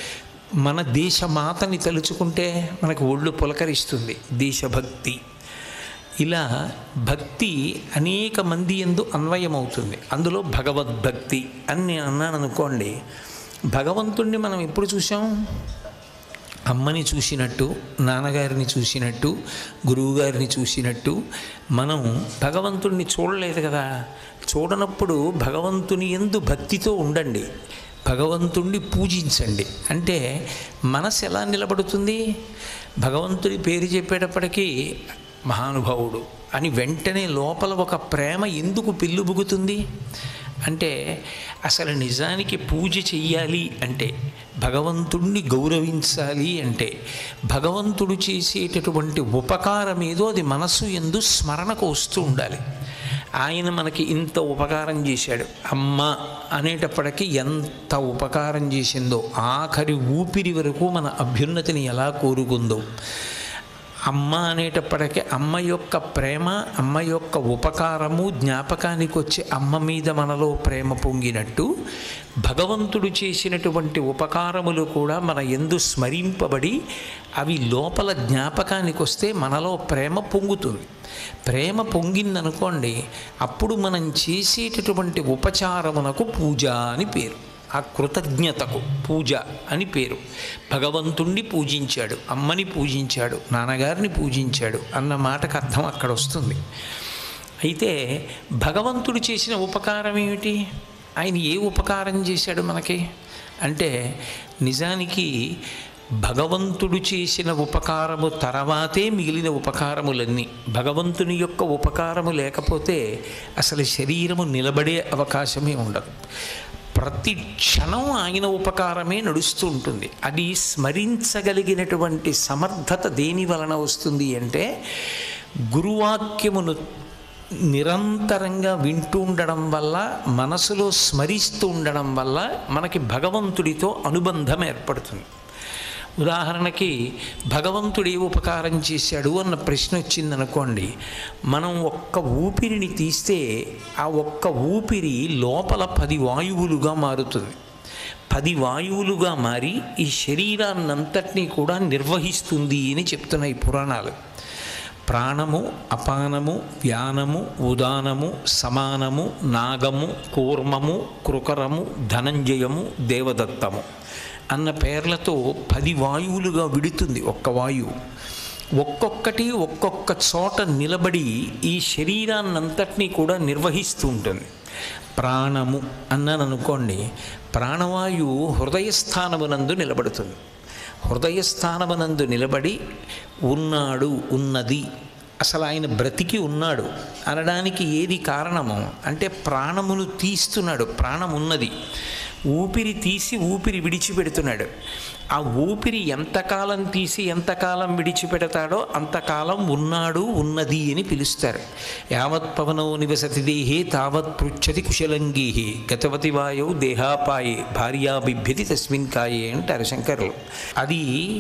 మన దేశమాతని తలుచుకుంటే మనకు ఒళ్ళు పులకరిస్తుంది దేశభక్తి ఇలా భక్తి అనేక మంది ఎందు అన్వయమవుతుంది అందులో భగవద్భక్తి అని నేను అన్నాను అనుకోండి భగవంతుణ్ణి మనం ఎప్పుడు చూసాం అమ్మని చూసినట్టు నాన్నగారిని చూసినట్టు గురువుగారిని చూసినట్టు మనం భగవంతుణ్ణి చూడలేదు కదా చూడనప్పుడు భగవంతుని ఎందు భక్తితో ఉండండి భగవంతుణ్ణి పూజించండి అంటే మనసు ఎలా నిలబడుతుంది భగవంతుడి పేరు చెప్పేటప్పటికీ మహానుభావుడు అని వెంటనే లోపల ఒక ప్రేమ ఎందుకు పిల్లుబుగుతుంది అంటే అసలు నిజానికి పూజ చెయ్యాలి అంటే భగవంతుణ్ణి గౌరవించాలి అంటే భగవంతుడు చేసేటటువంటి ఉపకారం ఏదో అది మనసు ఎందు స్మరణకు వస్తూ ఉండాలి ఆయన మనకి ఇంత ఉపకారం చేశాడు అమ్మ అనేటప్పటికీ ఎంత ఉపకారం చేసిందో ఆఖరి ఊపిరి వరకు మన అభ్యున్నతిని ఎలా కోరుకుందో అమ్మ అనేటప్పటికీ అమ్మ యొక్క ప్రేమ అమ్మ యొక్క ఉపకారము జ్ఞాపకానికి వచ్చి అమ్మ మీద మనలో ప్రేమ పొంగినట్టు భగవంతుడు చేసినటువంటి ఉపకారములు కూడా మన ఎందు స్మరింపబడి అవి లోపల జ్ఞాపకానికి వస్తే మనలో ప్రేమ పొంగుతుంది ప్రేమ పొంగిందనుకోండి అప్పుడు మనం చేసేటటువంటి ఉపచారమునకు పూజ అని పేరు ఆ కృతజ్ఞతకు పూజ అని పేరు భగవంతుణ్ణి పూజించాడు అమ్మని పూజించాడు నాన్నగారిని పూజించాడు అన్న మాటకు అర్థం అక్కడ వస్తుంది అయితే భగవంతుడు చేసిన ఉపకారం ఏమిటి ఆయన ఏ ఉపకారం చేశాడు మనకి అంటే నిజానికి భగవంతుడు చేసిన ఉపకారము తర్వాతే మిగిలిన ఉపకారములన్నీ భగవంతుని యొక్క ఉపకారము లేకపోతే అసలు శరీరము నిలబడే అవకాశమే ఉండదు ప్రతి క్షణం ఆయన ఉపకారమే నడుస్తూ ఉంటుంది అది స్మరించగలిగినటువంటి సమర్థత దేని వలన వస్తుంది అంటే గురువాక్యమును నిరంతరంగా వింటూ ఉండడం వల్ల మనసులో స్మరిస్తూ ఉండడం వల్ల మనకి భగవంతుడితో అనుబంధం ఏర్పడుతుంది ఉదాహరణకి భగవంతుడు ఏ ఉపకారం చేశాడు అన్న ప్రశ్న వచ్చిందనుకోండి మనం ఒక్క ఊపిరిని తీస్తే ఆ ఒక్క ఊపిరి లోపల పది వాయువులుగా మారుతుంది పది వాయువులుగా మారి ఈ శరీరాన్నంతటినీ కూడా నిర్వహిస్తుంది అని చెప్తున్నాయి పురాణాలు ప్రాణము అపానము వ్యానము ఉదానము సమానము నాగము కూర్మము కృకరము ధనంజయము దేవదత్తము అన్న పేర్లతో పది వాయువులుగా విడుతుంది ఒక్క వాయువు ఒక్కొక్కటి ఒక్కొక్క చోట నిలబడి ఈ శరీరాన్నంతటినీ కూడా నిర్వహిస్తూ ఉంటుంది ప్రాణము అన్నాను అనుకోండి ప్రాణవాయువు హృదయస్థానమునందు నిలబడుతుంది హృదయస్థానమునందు నిలబడి ఉన్నాడు ఉన్నది అసలు ఆయన బ్రతికి ఉన్నాడు అనడానికి ఏది కారణము అంటే ప్రాణమును తీస్తున్నాడు ప్రాణం ఉన్నది ఊపిరి తీసి ఊపిరి విడిచిపెడుతున్నాడు ఆ ఊపిరి ఎంతకాలం తీసి ఎంతకాలం విడిచిపెడతాడో అంతకాలం ఉన్నాడు ఉన్నది అని పిలుస్తారు యావత్ పవనో నివసతి దేహే తావత్ పృచ్చతి కుశలంగీహి గతవతి వాయౌ దేహాపాయే భార్యా బిభ్యతి తస్మిన్ కాయే అంటారు శంకరులు అది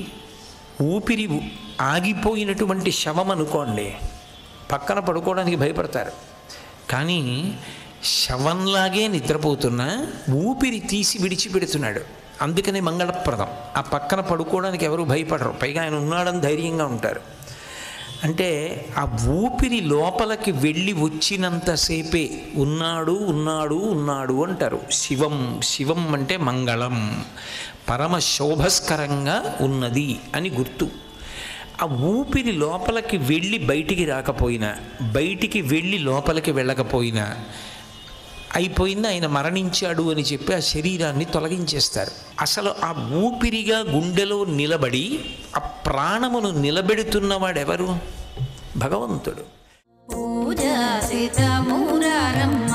ఊపిరి ఆగిపోయినటువంటి శవం అనుకోండి పక్కన పడుకోవడానికి భయపడతారు కానీ శవంలాగే నిద్రపోతున్నా ఊపిరి తీసి విడిచిపెడుతున్నాడు అందుకనే మంగళప్రదం ఆ పక్కన పడుకోవడానికి ఎవరు భయపడరు పైగా ఆయన ఉన్నాడని ధైర్యంగా ఉంటారు అంటే ఆ ఊపిరి లోపలికి వెళ్ళి వచ్చినంతసేపే ఉన్నాడు ఉన్నాడు ఉన్నాడు అంటారు శివం శివం అంటే మంగళం పరమ శోభస్కరంగా ఉన్నది అని గుర్తు ఆ ఊపిరి లోపలికి వెళ్ళి బయటికి రాకపోయినా బయటికి వెళ్ళి లోపలికి వెళ్ళకపోయినా అయిపోయింది ఆయన మరణించాడు అని చెప్పి ఆ శరీరాన్ని తొలగించేస్తారు అసలు ఆ ఊపిరిగా గుండెలో నిలబడి ఆ ప్రాణమును నిలబెడుతున్నవాడెవరు భగవంతుడు పూజాసిత మురారమ్మ